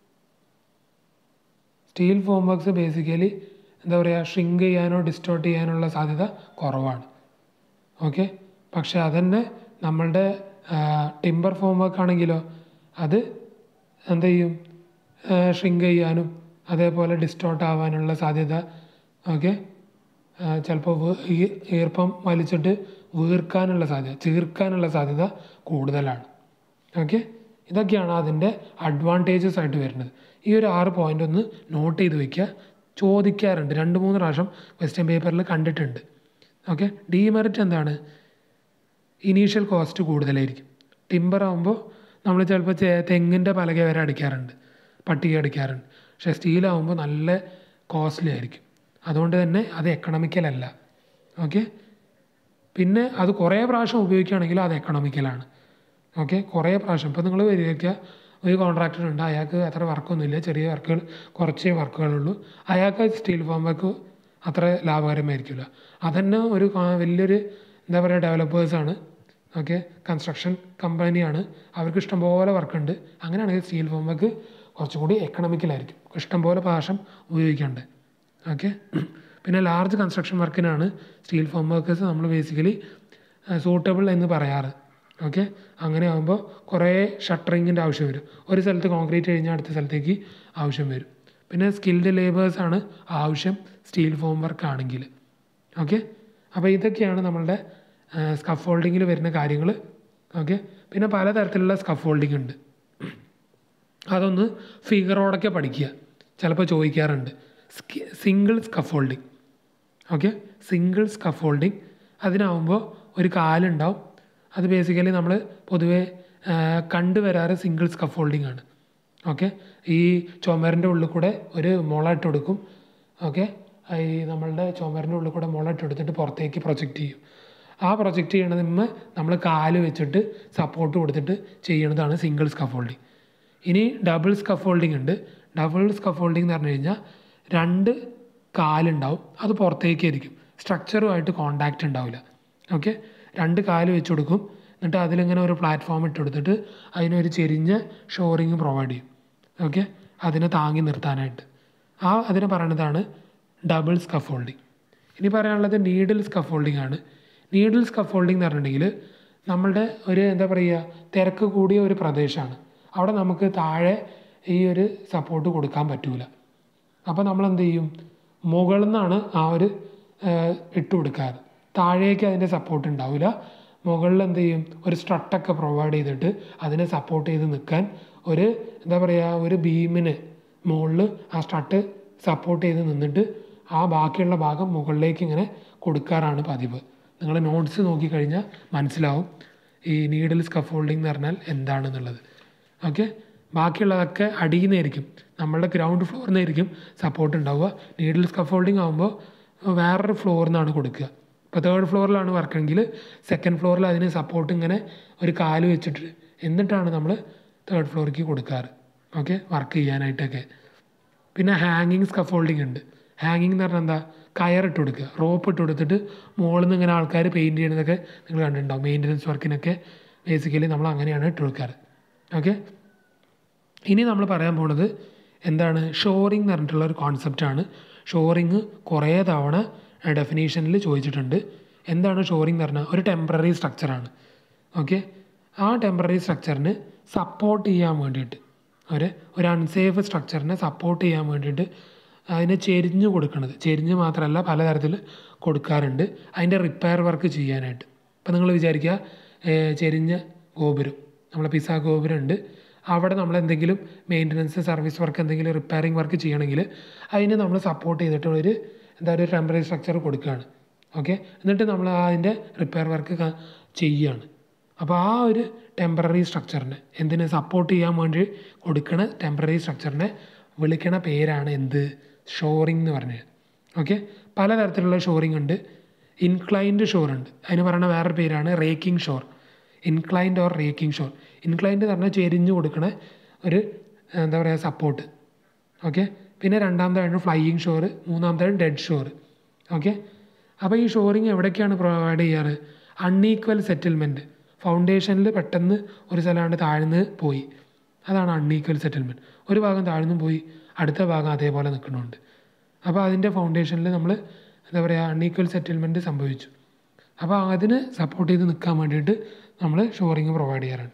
steel form works basically എന്താ പറയുക ഷ്രിങ്ക് ചെയ്യാനോ ഡിസ്റ്റോർട്ട് ചെയ്യാനുള്ള സാധ്യത കുറവാണ് ഓക്കെ പക്ഷെ അതന്നെ നമ്മളുടെ ടിമ്പർ ഫോം വർക്ക് ആണെങ്കിലോ അത് എന്ത് ചെയ്യും ഷ്രിങ്ക് ചെയ്യാനും അതേപോലെ ഡിസ്റ്റോർട്ട് ആവാനുള്ള സാധ്യത ഓക്കെ ചിലപ്പോൾ ഈർപ്പം വലിച്ചിട്ട് വീർക്കാനുള്ള സാധ്യത ചീർക്കാനുള്ള സാധ്യത കൂടുതലാണ് ഓക്കെ ഇതൊക്കെയാണ് അതിൻ്റെ അഡ്വാൻറ്റേജസ് ആയിട്ട് വരുന്നത് ഈ ഒരു ആറ് പോയിൻ്റ് ഒന്ന് നോട്ട് ചെയ്ത് വയ്ക്കുക ചോദിക്കാറുണ്ട് രണ്ട് മൂന്ന് പ്രാവശ്യം ക്വസ്റ്റ്യൻ പേപ്പറിൽ കണ്ടിട്ടുണ്ട് ഓക്കെ ഡീമെറിറ്റ് എന്താണ് ഇനീഷ്യൽ കോസ്റ്റ് കൂടുതലായിരിക്കും ടിമ്പർ ആകുമ്പോൾ നമ്മൾ ചിലപ്പോൾ തെങ്ങിൻ്റെ പലക വരെ അടിക്കാറുണ്ട് പട്ടിക അടിക്കാറുണ്ട് പക്ഷേ സ്റ്റീലാകുമ്പോൾ നല്ല കോസ്റ്റ്ലി ആയിരിക്കും അതുകൊണ്ട് തന്നെ അത് എക്കണമിക്കൽ അല്ല ഓക്കെ പിന്നെ അത് കുറേ പ്രാവശ്യം ഉപയോഗിക്കുകയാണെങ്കിൽ അത് എക്കണമിക്കലാണ് ഓക്കെ കുറേ പ്രാവശ്യം ഇപ്പോൾ നിങ്ങൾ വിചാരിക്കുക ഒരു കോൺട്രാക്ടർ ഉണ്ട് അയാൾക്ക് അത്ര വർക്കൊന്നുമില്ല ചെറിയ വർക്കുകൾ കുറച്ചേ വർക്കുകളുള്ളൂ അയാൾക്ക് സ്റ്റീൽ ഫോം വർക്ക് അത്ര ലാഭകരമായിരിക്കില്ല അതന്നെ ഒരു കാ- വലിയൊരു എന്താ പറയുക ഡെവലപ്പേഴ്സാണ് ഓക്കെ കൺസ്ട്രക്ഷൻ കമ്പനിയാണ് അവർക്ക് ഇഷ്ടംപോലെ വർക്കുണ്ട് അങ്ങനെയാണെങ്കിൽ സ്റ്റീൽ ഫോം വർക്ക് കുറച്ചും കൂടി എക്കണമിക്കലായിരിക്കും ഇഷ്ടംപോലെ പാഷം ഉപയോഗിക്കേണ്ടത് ഓക്കെ പിന്നെ ലാർജ് കൺസ്ട്രക്ഷൻ വർക്കിനാണ് സ്റ്റീൽ ഫോം വർക്കേഴ്സ് നമ്മൾ ബേസിക്കലി സൂട്ടബിൾ എന്ന് പറയാറ് ഓക്കെ അങ്ങനെ ആകുമ്പോൾ കുറേ ഷട്ടറിങ്ങിൻ്റെ ആവശ്യം വരും ഒരു സ്ഥലത്ത് കോൺക്രീറ്റ് കഴിഞ്ഞാൽ അടുത്ത സ്ഥലത്തേക്ക് ആവശ്യം വരും പിന്നെ സ്കിൽഡ് ലേബേഴ്സാണ് ആവശ്യം സ്റ്റീൽ ഫോം വർക്ക് ആണെങ്കിൽ ഓക്കെ അപ്പോൾ ഇതൊക്കെയാണ് നമ്മളുടെ സ്കഫ് ഹോൾഡിങ്ങിൽ വരുന്ന കാര്യങ്ങൾ ഓക്കെ പിന്നെ പലതരത്തിലുള്ള സ്കഫ് ഹോൾഡിംഗ് ഉണ്ട് അതൊന്ന് ഫിഗറോടൊക്കെ പഠിക്കുക ചിലപ്പോൾ ചോദിക്കാറുണ്ട് single scaffolding okay single scaffolding അതിനാവുമ്പോൾ ഒരു കാലുണ്ടാവും അത് ബേസിക്കലി നമ്മൾ പൊതുവേ ആ, കണ്ടുവരാറ് സിംഗിൾ സ്കഫ് ഹോൾഡിംഗ് ആണ് ഓക്കെ ഈ ചുമരിൻ്റെ ഉള്ളിൽ കൂടെ ഒരു മുള ഇട്ട് കൊടുക്കും ഓക്കെ ഈ നമ്മളുടെ ചുമരിൻ്റെ ഉള്ളിൽ കൂടെ മുള ഇട്ട് കൊടുത്തിട്ട് പുറത്തേക്ക് പ്രൊജക്റ്റ് ചെയ്യും ആ പ്രൊജക്റ്റ് ചെയ്യണതിന് നമ്മൾ കാല് വെച്ചിട്ട് സപ്പോർട്ട് കൊടുത്തിട്ട് ചെയ്യണതാണ് സിംഗിൾ സ്കഫ് ഹോൾഡിങ് ഇനി ഡബിൾ സ്കഫ് ഹോൾഡിംഗ് ഉണ്ട് ഡബിൾ സ്കഫ് ഹോൾഡിംഗ് എന്ന് പറഞ്ഞു കഴിഞ്ഞാൽ രണ്ട് കാലുണ്ടാവും അത് പുറത്തേക്കായിരിക്കും സ്ട്രക്ചറുമായിട്ട് കോണ്ടാക്റ്റ് ഉണ്ടാവില്ല ഓക്കെ രണ്ട് കാല് വെച്ച് കൊടുക്കും എന്നിട്ട് അതിലിങ്ങനെ ഒരു പ്ലാറ്റ്ഫോം ഇട്ട് കൊടുത്തിട്ട് അതിനൊരു ചെരിഞ്ഞ ഷോറിങ് പ്രൊവൈഡ് ചെയ്യും ഓക്കെ അതിനെ താങ്ങി നിർത്താനായിട്ട് ആ അതിനെ പറയുന്നതാണ് ഡബിൾ സ്കഫ് ഹോൾഡിംഗ് ഇനി പറയാനുള്ളത് നീഡിൽ സ്കഫ് ഹോൾഡിംഗ് ആണ് നീഡിൽ സ്കഫ് ഹോൾഡിംഗ് എന്ന് പറഞ്ഞിട്ടുണ്ടെങ്കിൽ നമ്മളുടെ ഒരു എന്താ പറയുക തിരക്ക് കൂടിയ ഒരു പ്രദേശമാണ് അവിടെ നമുക്ക് താഴെ ഈ ഒരു സപ്പോർട്ട് കൊടുക്കാൻ പറ്റൂല അപ്പോൾ നമ്മൾ എന്ത് ചെയ്യും മുകളിൽ നിന്നാണ് ആ ഒരു ഏഹ്, ഇട്ട് കൊടുക്കാറ് താഴേക്ക് അതിൻ്റെ സപ്പോർട്ട് ഉണ്ടാവില്ല മുകളിൽ എന്ത് ചെയ്യും ഒരു സ്ട്രട്ടൊക്കെ പ്രൊവൈഡ് ചെയ്തിട്ട് അതിനെ സപ്പോർട്ട് ചെയ്ത് നിൽക്കാൻ ഒരു എന്താ പറയുക ഒരു ബീമിന് മുകളിൽ ആ സ്ട്രട്ട് സപ്പോർട്ട് ചെയ്ത് നിന്നിട്ട് ആ ബാക്കിയുള്ള ഭാഗം മുകളിലേക്ക് ഇങ്ങനെ കൊടുക്കാറാണ് പതിവ് നിങ്ങൾ നോട്ട്സ് നോക്കിക്കഴിഞ്ഞാൽ മനസ്സിലാവും ഈ നീഡിൽ സ്കഫ് ഹോൾഡിംഗ് എന്ന് പറഞ്ഞാൽ എന്താണെന്നുള്ളത് ഓക്കെ ബാക്കിയുള്ളതൊക്കെ അടിയിൽ നിന്നായിരിക്കും നമ്മളുടെ ഗ്രൗണ്ട് ഫ്ലോറിൽ നിന്നായിരിക്കും സപ്പോർട്ട് ഉണ്ടാവുക നീഡിൽ സ്കഫ് ഹോൾഡിംഗ് ആകുമ്പോൾ വേറൊരു ഫ്ലോറിൽ നിന്നാണ് കൊടുക്കുക ഇപ്പോൾ തേർഡ് ഫ്ലോറിലാണ് വർക്കെങ്കിൽ സെക്കൻഡ് ഫ്ലോറിൽ അതിന് സപ്പോർട്ട് ഇങ്ങനെ ഒരു കാല് വെച്ചിട്ട് എന്നിട്ടാണ് നമ്മൾ തേർഡ് ഫ്ലോറിലേക്ക് കൊടുക്കാറ് ഓക്കെ വർക്ക് ചെയ്യാനായിട്ടൊക്കെ പിന്നെ ഹാങ്ങിങ് സ്കഫ് ഹോൾഡിംഗ് ഉണ്ട് ഹാങ്ങിങ് എന്ന് പറഞ്ഞാൽ എന്താ കയറിട്ട് കൊടുക്കുക റോപ്പ് ഇട്ട് കൊടുത്തിട്ട് മുകളിൽ നിന്ന് ഇങ്ങനെ ആൾക്കാർ പെയിൻറ് ചെയ്യണതൊക്കെ നിങ്ങൾ കണ്ടിട്ടുണ്ടാവും മെയിൻ്റനൻസ് വർക്കിനൊക്കെ ബേസിക്കലി നമ്മൾ അങ്ങനെയാണ് ഇട്ട് കൊടുക്കാറ് ഓക്കെ ഇനി നമ്മൾ പറയാൻ പോണത് എന്താണ് ഷോറിംഗ് എന്ന് പറഞ്ഞിട്ടുള്ള ഒരു കോൺസെപ്റ്റാണ് ഷോറിങ് കുറേ തവണ ഡെഫിനേഷനിൽ ചോദിച്ചിട്ടുണ്ട് എന്താണ് ഷോറിംഗ് എന്ന് പറഞ്ഞാൽ ഒരു ടെമ്പററി സ്ട്രക്ചറാണ് ഓക്കെ ആ ടെമ്പററി സ്ട്രക്ചറിന് സപ്പോർട്ട് ചെയ്യാൻ വേണ്ടിയിട്ട് ഒരു ഒരു അൺസേഫ് സ്ട്രക്ചറിനെ സപ്പോർട്ട് ചെയ്യാൻ വേണ്ടിയിട്ട് അതിനെ ചെരിഞ്ഞ് കൊടുക്കുന്നത് ചെരിഞ്ഞ് മാത്രമല്ല പലതരത്തിൽ കൊടുക്കാറുണ്ട് അതിൻ്റെ റിപ്പയർ വർക്ക് ചെയ്യാനായിട്ട് ഇപ്പം നിങ്ങൾ വിചാരിക്കുക ഏഹ് ചെരിഞ്ഞ ഗോപുരം നമ്മളെ പിസ ഗോപുരം ഉണ്ട് അവിടെ നമ്മൾ എന്തെങ്കിലും മെയിൻ്റനൻസ് സർവീസ് വർക്ക് എന്തെങ്കിലും റിപ്പയറിംഗ് വർക്ക് ചെയ്യണമെങ്കിൽ അതിന് നമ്മൾ സപ്പോർട്ട് ചെയ്തിട്ട് ഒരു എന്താ ഒരു ടെമ്പററി സ്ട്രക്ചർ കൊടുക്കുകയാണ് ഓക്കെ എന്നിട്ട് നമ്മൾ അതിൻ്റെ റിപ്പയർ വർക്ക് ചെയ്യുകയാണ് അപ്പോൾ ആ ഒരു ടെമ്പററി സ്ട്രക്ചറിനെ എന്തിന് സപ്പോർട്ട് ചെയ്യാൻ വേണ്ടി കൊടുക്കുന്ന ടെമ്പററി സ്ട്രക്ചറിനെ വിളിക്കണ പേരാണ് എന്ത് ഷോറിംഗ് എന്ന് പറഞ്ഞത് ഓക്കെ പലതരത്തിലുള്ള ഷോറിംഗ് ഉണ്ട് ഇൻക്ലൈൻഡ് ഷോർ ഉണ്ട് അതിന് പറയുന്ന വേറൊരു പേരാണ് raking shore inclined or raking shore inclined എന്ന് പറഞ്ഞാൽ ചെരിഞ്ഞ് കൊടുക്കണ ഒരു എന്താ പറയുക സപ്പോർട്ട് ഓക്കെ പിന്നെ രണ്ടാമതാണ് ഫ്ലൈയിങ് ഷോർ മൂന്നാമതാണ് ഡെഡ് ഷോർ ഓക്കെ അപ്പോൾ ഈ ഷോറിങ് എവിടേക്കാണ് പ്രൊവൈഡ് ചെയ്യാറ് അൺഈക്വൽ സെറ്റിൽമെൻറ്റ് ഫൗണ്ടേഷനിൽ പെട്ടെന്ന് ഒരു സ്ഥലമാണ് താഴ്ന്ന് പോയി അതാണ് അൺഈക്വൽ സെറ്റിൽമെൻറ്റ് ഒരു ഭാഗം താഴ്ന്നു പോയി അടുത്ത ഭാഗം അതേപോലെ നിൽക്കുന്നുണ്ട് അപ്പോൾ അതിൻ്റെ ഫൗണ്ടേഷനിൽ നമ്മൾ എന്താ പറയുക അൺഈക്വൽ സെറ്റിൽമെൻറ്റ് സംഭവിച്ചു അപ്പോൾ അതിന് സപ്പോർട്ട് ചെയ്ത് നിൽക്കാൻ വേണ്ടിയിട്ട് നമ്മൾ ഷോറിങ് പ്രൊവൈഡ് ചെയ്യാറുണ്ട്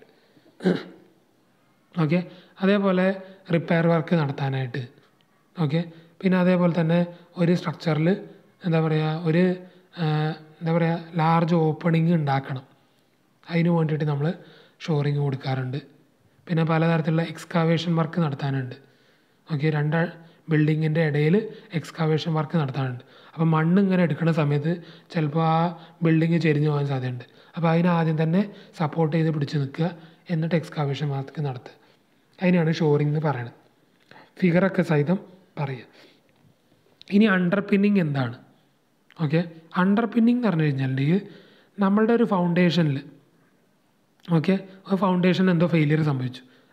ഓക്കെ അതേപോലെ റിപ്പയർ വർക്ക് നടത്താനായിട്ട് ഓക്കെ പിന്നെ അതേപോലെ തന്നെ ഒരു സ്ട്രക്ചറിൽ എന്താ പറയുക ഒരു ആ, എന്താ പറയുക ലാർജ് ഓപ്പണിങ് ഉണ്ടാക്കണം അതിന് വേണ്ടിയിട്ട് നമ്മൾ ഷോറിങ് കൊടുക്കാറുണ്ട് പിന്നെ പലതരത്തിലുള്ള എക്സ്കാവേഷൻ വർക്ക് നടത്താനുണ്ട് ഓക്കെ രണ്ട് ബിൽഡിങ്ങിൻ്റെ ഇടയിൽ എക്സ്കാവേഷൻ വർക്ക് നടത്താനുണ്ട് അപ്പോൾ മണ്ണ് ഇങ്ങനെ എടുക്കുന്ന സമയത്ത് ചിലപ്പോൾ ആ ബിൽഡിങ് ചെരിഞ്ഞു പോകാൻ സാധ്യതയുണ്ട് അപ്പോൾ അതിനെ ആദ്യം തന്നെ സപ്പോർട്ട് ചെയ്ത് പിടിച്ച് നിൽക്കുക എന്നിട്ട് എക്സ്കാവേഷൻ വർക്ക് നടത്തുക അതിനാണ് ഷോറിംഗ് എന്ന് പറയുന്നത് ഫിഗറൊക്കെ സഹിതം പറയുക ഇനി അണ്ടർ പിന്നിങ് എന്താണ് ഓക്കെ അണ്ടർ പിന്നിങ് എന്ന് പറഞ്ഞു കഴിഞ്ഞിട്ടുണ്ടെങ്കിൽ നമ്മളുടെ ഒരു ഫൗണ്ടേഷനിൽ ഓക്കെ ഒരു ഫൗണ്ടേഷൻ എന്തോ ഫെയിലിയർ സംഭവിച്ചു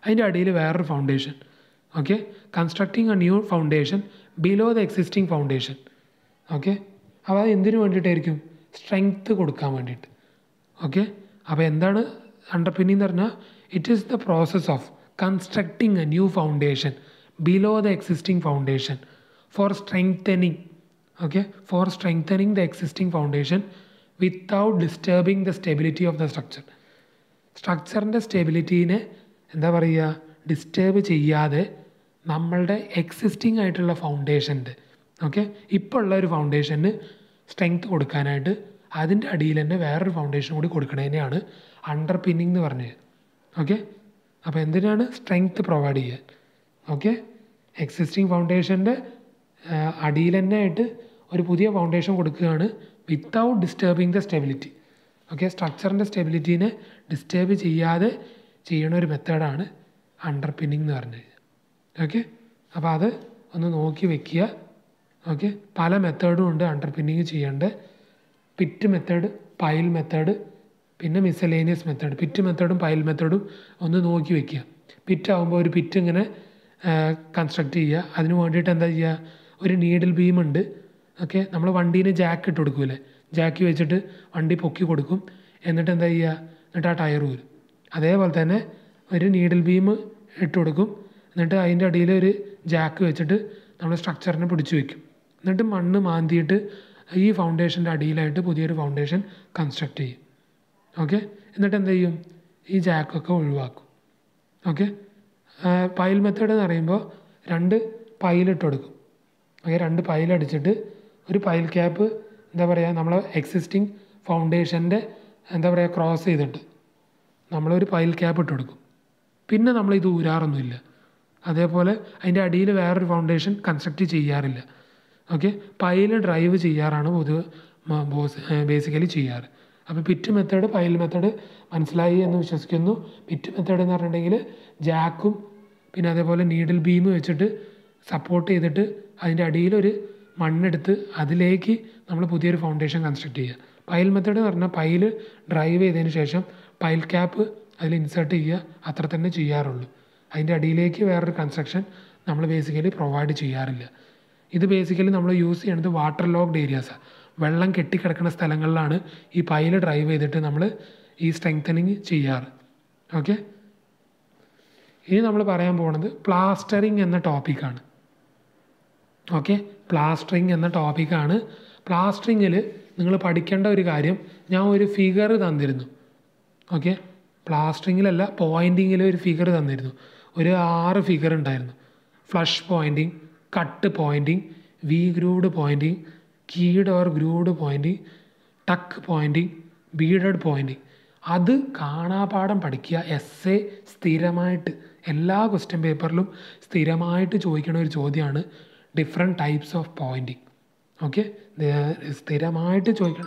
അതിൻ്റെ അടിയിൽ വേറൊരു foundation okay constructing a new foundation below the existing foundation okay അപ്പോൾ അത് എന്തിനു വേണ്ടിയിട്ടായിരിക്കും സ്ട്രെങ്ത്ത് കൊടുക്കാൻ വേണ്ടിയിട്ട് ഓക്കെ അപ്പോൾ എന്താണ് അണ്ടർപിന്നിങ് എന്ന് പറഞ്ഞാൽ it is the process of constructing a new foundation below the existing foundation for strengthening okay for strengthening the existing foundation without disturbing the stability of the structure സ്ട്രക്ചറിൻ്റെ സ്റ്റെബിലിറ്റീനെ എന്താ പറയുക ഡിസ്റ്റേബ് ചെയ്യാതെ നമ്മളുടെ എക്സിസ്റ്റിംഗ് ആയിട്ടുള്ള ഫൗണ്ടേഷൻ്റെ okay ഇപ്പോൾ ഉള്ള ഒരു ഫൗണ്ടേഷന് സ്ട്രെങ്ത് കൊടുക്കാനായിട്ട് അതിൻ്റെ അടിയിൽ തന്നെ വേറൊരു ഫൗണ്ടേഷൻ കൂടി കൊടുക്കണതിനെയാണ് അണ്ടർ പിന്നിങ് എന്ന് പറഞ്ഞത് ഓക്കെ അപ്പോൾ എന്തിനാണ് സ്ട്രെങ്ത് പ്രൊവൈഡ് ചെയ്യാൻ ഓക്കെ എക്സിസ്റ്റിംഗ് ഫൗണ്ടേഷൻ്റെ അടിയിൽ തന്നെ ആയിട്ട് ഒരു പുതിയ ഫൗണ്ടേഷൻ കൊടുക്കുകയാണ് without disturbing the stability okay സ്ട്രക്ചറിൻ്റെ സ്റ്റെബിലിറ്റീനെ ഡിസ്റ്റർബ് ചെയ്യാതെ ചെയ്യണ ഒരു മെത്തേഡാണ് അണ്ടർ പിന്നിങ് എന്ന് പറഞ്ഞത് ഓക്കെ അപ്പോൾ അത് ഒന്ന് നോക്കി വെക്കുക ഓക്കെ പല മെത്തേഡും ഉണ്ട് അണ്ടർ പിന്നിങ് ചെയ്യേണ്ട പിറ്റ് മെത്തേഡ് പൈൽ മെത്തേഡ് പിന്നെ മിസലേനിയസ് മെത്തേഡ് പിറ്റ് മെത്തേഡും പൈൽ മെത്തേഡും ഒന്ന് നോക്കി വെക്കുക പിറ്റ് ആകുമ്പോൾ ഒരു പിറ്റ് ഇങ്ങനെ കൺസ്ട്രക്ട് ചെയ്യുക അതിന് വേണ്ടിയിട്ട് എന്താ ചെയ്യുക ഒരു നീഡിൽ ബീം ഉണ്ട് ഓക്കെ നമ്മൾ വണ്ടീന് ജാക്ക് ഇട്ട് കൊടുക്കൂലേ ജാക്കി വെച്ചിട്ട് വണ്ടി പൊക്കി കൊടുക്കും എന്നിട്ട് എന്താ ചെയ്യുക എന്നിട്ട് ആ ടയർ വരും അതേപോലെ തന്നെ ഒരു നീഡിൽ ബീം ഇട്ട് കൊടുക്കും എന്നിട്ട് അതിൻ്റെ അടിയിൽ ഒരു ജാക്ക് വെച്ചിട്ട് നമ്മൾ സ്ട്രക്ചറിനെ പിടിച്ചു വെക്കും എന്നിട്ട് മണ്ണ് മാന്തിയിട്ട് ഈ ഫൗണ്ടേഷൻ്റെ അടിയിലായിട്ട് പുതിയൊരു ഫൗണ്ടേഷൻ കൺസ്ട്രക്ട് ചെയ്യും ഓക്കെ എന്നിട്ട് എന്ത് ചെയ്യും ഈ ജാക്കൊക്കെ ഒഴിവാക്കും ഓക്കെ പൈൽ മെത്തേഡ് എന്ന് പറയുമ്പോൾ രണ്ട് പൈലിട്ട് കൊടുക്കും ഓക്കെ രണ്ട് പൈലടിച്ചിട്ട് ഒരു പൈൽ ക്യാപ്പ് എന്താ പറയുക നമ്മൾ എക്സിസ്റ്റിംഗ് ഫൗണ്ടേഷൻ്റെ എന്താ പറയുക ക്രോസ് ചെയ്തിട്ട് നമ്മളൊരു പൈൽ ക്യാപ്പ് ഇട്ട് കൊടുക്കും പിന്നെ നമ്മൾ ഇത് ഊരാറൊന്നുമില്ല അതേപോലെ അതിൻ്റെ അടിയിൽ വേറൊരു ഫൗണ്ടേഷൻ കൺസ്ട്രക്റ്റ് ചെയ്യാറില്ല ഓക്കെ പൈൽ ഡ്രൈവ് ചെയ്യാറാണ് പൊതുവെ ബോസ് ബേസിക്കലി ചെയ്യാറ് അപ്പോൾ പിറ്റ് മെത്തേഡ് പൈൽ മെത്തേഡ് മനസ്സിലായി എന്ന് വിശ്വസിക്കുന്നു പിറ്റ് മെത്തേഡ് എന്ന് പറഞ്ഞിട്ടുണ്ടെങ്കിൽ ജാക്കും പിന്നെ അതേപോലെ നീഡിൽ ബീം വെച്ചിട്ട് സപ്പോർട്ട് ചെയ്തിട്ട് അതിൻ്റെ അടിയിലൊരു മണ്ണെടുത്ത് അതിലേക്ക് നമ്മൾ പുതിയൊരു ഫൗണ്ടേഷൻ കൺസ്ട്രക്ട് ചെയ്യുക പൈൽ മെത്തേഡ് എന്ന് പറഞ്ഞാൽ പൈൽ ഡ്രൈവ് ചെയ്തതിന് ശേഷം പൈൽ ക്യാപ്പ് അതിൽ ഇൻസേർട്ട് ചെയ്യുക അത്ര തന്നെ ചെയ്യാറുള്ളൂ അതിൻ്റെ അടിയിലേക്ക് വേറൊരു കൺസ്ട്രക്ഷൻ നമ്മൾ ബേസിക്കലി പ്രൊവൈഡ് ചെയ്യാറില്ല ഇത് ബേസിക്കലി നമ്മൾ യൂസ് ചെയ്യുന്നത് വാട്ടർ ലോക്ക്ഡ് ഏരിയാസാണ് വെള്ളം കെട്ടിക്കിടക്കുന്ന സ്ഥലങ്ങളിലാണ് ഈ പൈൽ ഡ്രൈവ് ചെയ്തിട്ട് നമ്മൾ ഈ സ്ട്രെങ്തനിങ് ചെയ്യാറ് ഓക്കെ ഇനി നമ്മൾ പറയാൻ പോകുന്നത് പ്ലാസ്റ്ററിങ് എന്ന ടോപ്പിക്കാണ് ഓക്കെ പ്ലാസ്റ്ററിങ് എന്ന ടോപ്പിക്കാണ് പ്ലാസ്റ്ററിങ്ങിൽ നിങ്ങൾ പഠിക്കേണ്ട ഒരു കാര്യം ഞാൻ ഒരു ഫിഗർ തന്നിരുന്നു ഓക്കെ പ്ലാസ്റ്ററിങ്ങിലല്ല പോയിൻറ്റിങ്ങിൽ ഒരു ഫിഗർ തന്നിരുന്നു ഒരു ആറ് ഫിഗർ ഉണ്ടായിരുന്നു flush pointing cut pointing V grooved pointing keyed or grooved pointing tuck pointing beaded pointing അത് കാണാപാഠം പഠിക്കുക എസ് എ സ്ഥിരമായിട്ട് എല്ലാ ക്വസ്റ്റ്യൻ പേപ്പറിലും സ്ഥിരമായിട്ട് ചോദിക്കുന്ന ഒരു ചോദ്യമാണ് different types of pointing okay സ്ഥിരമായിട്ട് ചോദിക്കണം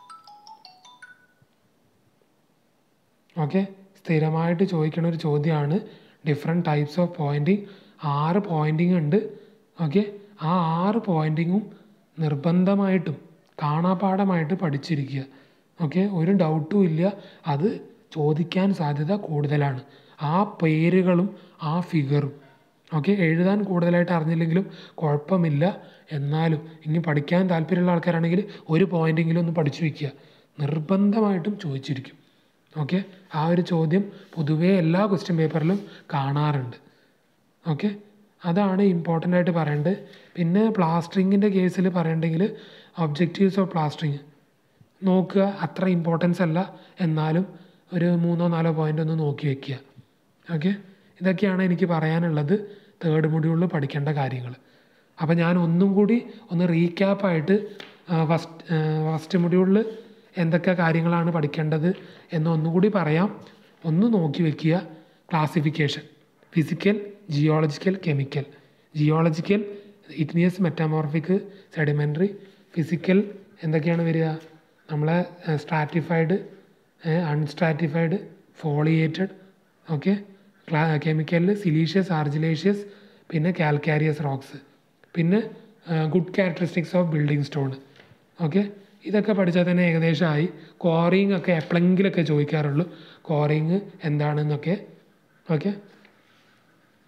ഓക്കെ സ്ഥിരമായിട്ട് ചോദിക്കുന്ന ഒരു ചോദ്യമാണ് ഡിഫറെൻറ്റ് ടൈപ്സ് ഓഫ് പോയിൻറ്റിങ് ആറ് പോയിൻറ്റിങ് ഉണ്ട് ഓക്കെ ആ ആറ് പോയിൻറ്റിങ്ങും നിർബന്ധമായിട്ടും കാണാപാഠമായിട്ട് പഠിച്ചിരിക്കുക ഓക്കെ ഒരു ഡൗട്ടും ഇല്ല അത് ചോദിക്കാൻ സാധ്യത കൂടുതലാണ് ആ പേരുകളും ആ ഫിഗറും ഓക്കെ എഴുതാൻ കൂടുതലായിട്ട് അറിഞ്ഞില്ലെങ്കിലും കുഴപ്പമില്ല എന്നാലും ഇനി പഠിക്കാൻ താല്പര്യമുള്ള ആൾക്കാരാണെങ്കിൽ ഒരു പോയിൻ്റെങ്കിലും ഒന്ന് പഠിച്ചു വയ്ക്കുക നിർബന്ധമായിട്ടും ചോദിച്ചിരിക്കും ഓക്കെ ആ ഒരു ചോദ്യം പൊതുവേ എല്ലാ ക്വസ്റ്റ്യൻ പേപ്പറിലും കാണാറുണ്ട് ഓക്കെ അതാണ് ഇമ്പോർട്ടൻ്റ് ആയിട്ട് പറയേണ്ടത് പിന്നെ പ്ലാസ്റ്ററിങ്ങിൻ്റെ കേസിൽ പറയണ്ടെങ്കിൽ ഒബ്ജക്റ്റീവ്സ് ഓഫ് പ്ലാസ്റ്ററിങ് നോക്കുക അത്ര ഇമ്പോർട്ടൻസ് അല്ല എന്നാലും ഒരു മൂന്നോ നാലോ പോയിൻ്റ് ഒന്ന് നോക്കി വെക്കുക ഓക്കെ ഇതൊക്കെയാണ് എനിക്ക് പറയാനുള്ളത് തേർഡ് മൊഡ്യൂളിൽ പഠിക്കേണ്ട കാര്യങ്ങൾ അപ്പോൾ ഞാൻ ഒന്നും കൂടി ഒന്ന് റീക്യാപ്പായിട്ട് ഫസ്റ്റ് ഫസ്റ്റ് മൊഡ്യൂളിൽ എന്തൊക്കെ കാര്യങ്ങളാണ് പഠിക്കേണ്ടത് എന്ന് ഒന്നുകൂടി പറയാം ഒന്ന് നോക്കി വെക്കുക classification physical geological chemical geological igneous metamorphic sedimentary physical എന്തൊക്കെയാണ് വരിക നമ്മളെ സ്ട്രാറ്റിഫൈഡ് അൺസ്ട്രാറ്റിഫൈഡ് ഫോളിയേറ്റഡ് ഓക്കെ കെമിക്കലിൽ സിലീഷ്യസ് ആർജിലേഷ്യസ് പിന്നെ കാൽക്കാരിയസ് റോക്സ് പിന്നെ good characteristics of building stone okay ഇതൊക്കെ പഠിച്ചാൽ തന്നെ ഏകദേശമായി കോറിങ് ഒക്കെ എപ്പോഴെങ്കിലൊക്കെ ചോദിക്കാറുള്ളൂ കോറിങ് എന്താണെന്നൊക്കെ ഓക്കെ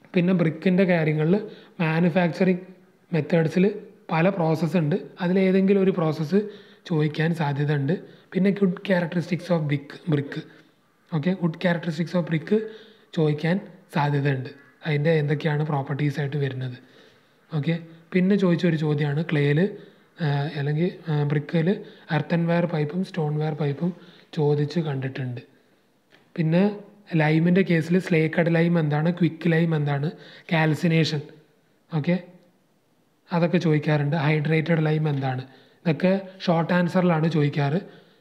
പിന്നെ ബ്രിക്കിൻ്റെ കാര്യങ്ങളിൽ മാനുഫാക്ചറിങ് മെത്തേഡ്സിൽ പല പ്രോസസ്സ് ഉണ്ട് അതിലേതെങ്കിലും ഒരു പ്രോസസ്സ് ചോദിക്കാൻ സാധ്യത ഉണ്ട് പിന്നെ good characteristics of brick brick okay good characteristics of brick ചോദിക്കാൻ സാധ്യത ഉണ്ട് അതിൻ്റെ എന്തൊക്കെയാണ് പ്രോപ്പർട്ടീസ് ആയിട്ട് വരുന്നത് ഓക്കെ പിന്നെ ചോദിച്ചൊരു ചോദ്യമാണ് ക്ലേയിൽ അല്ലെങ്കിൽ ബ്രിക്കിൽ എർത്തൻ വെയർ പൈപ്പും സ്റ്റോൺ വെയർ പൈപ്പും ചോദിച്ച് കണ്ടിട്ടുണ്ട് പിന്നെ ലൈമിൻ്റെ കേസിൽ സ്ലേക്കഡ് ലൈം എന്താണ് ക്വിക്ക് ലൈം എന്താണ് കാൽസിനേഷൻ ഓക്കെ അതൊക്കെ ചോദിക്കാറുണ്ട് ഹൈഡ്രേറ്റഡ് ലൈം എന്താണ് ഇതൊക്കെ ഷോർട്ട് ആൻസറിലാണ് ചോദിക്കാറ്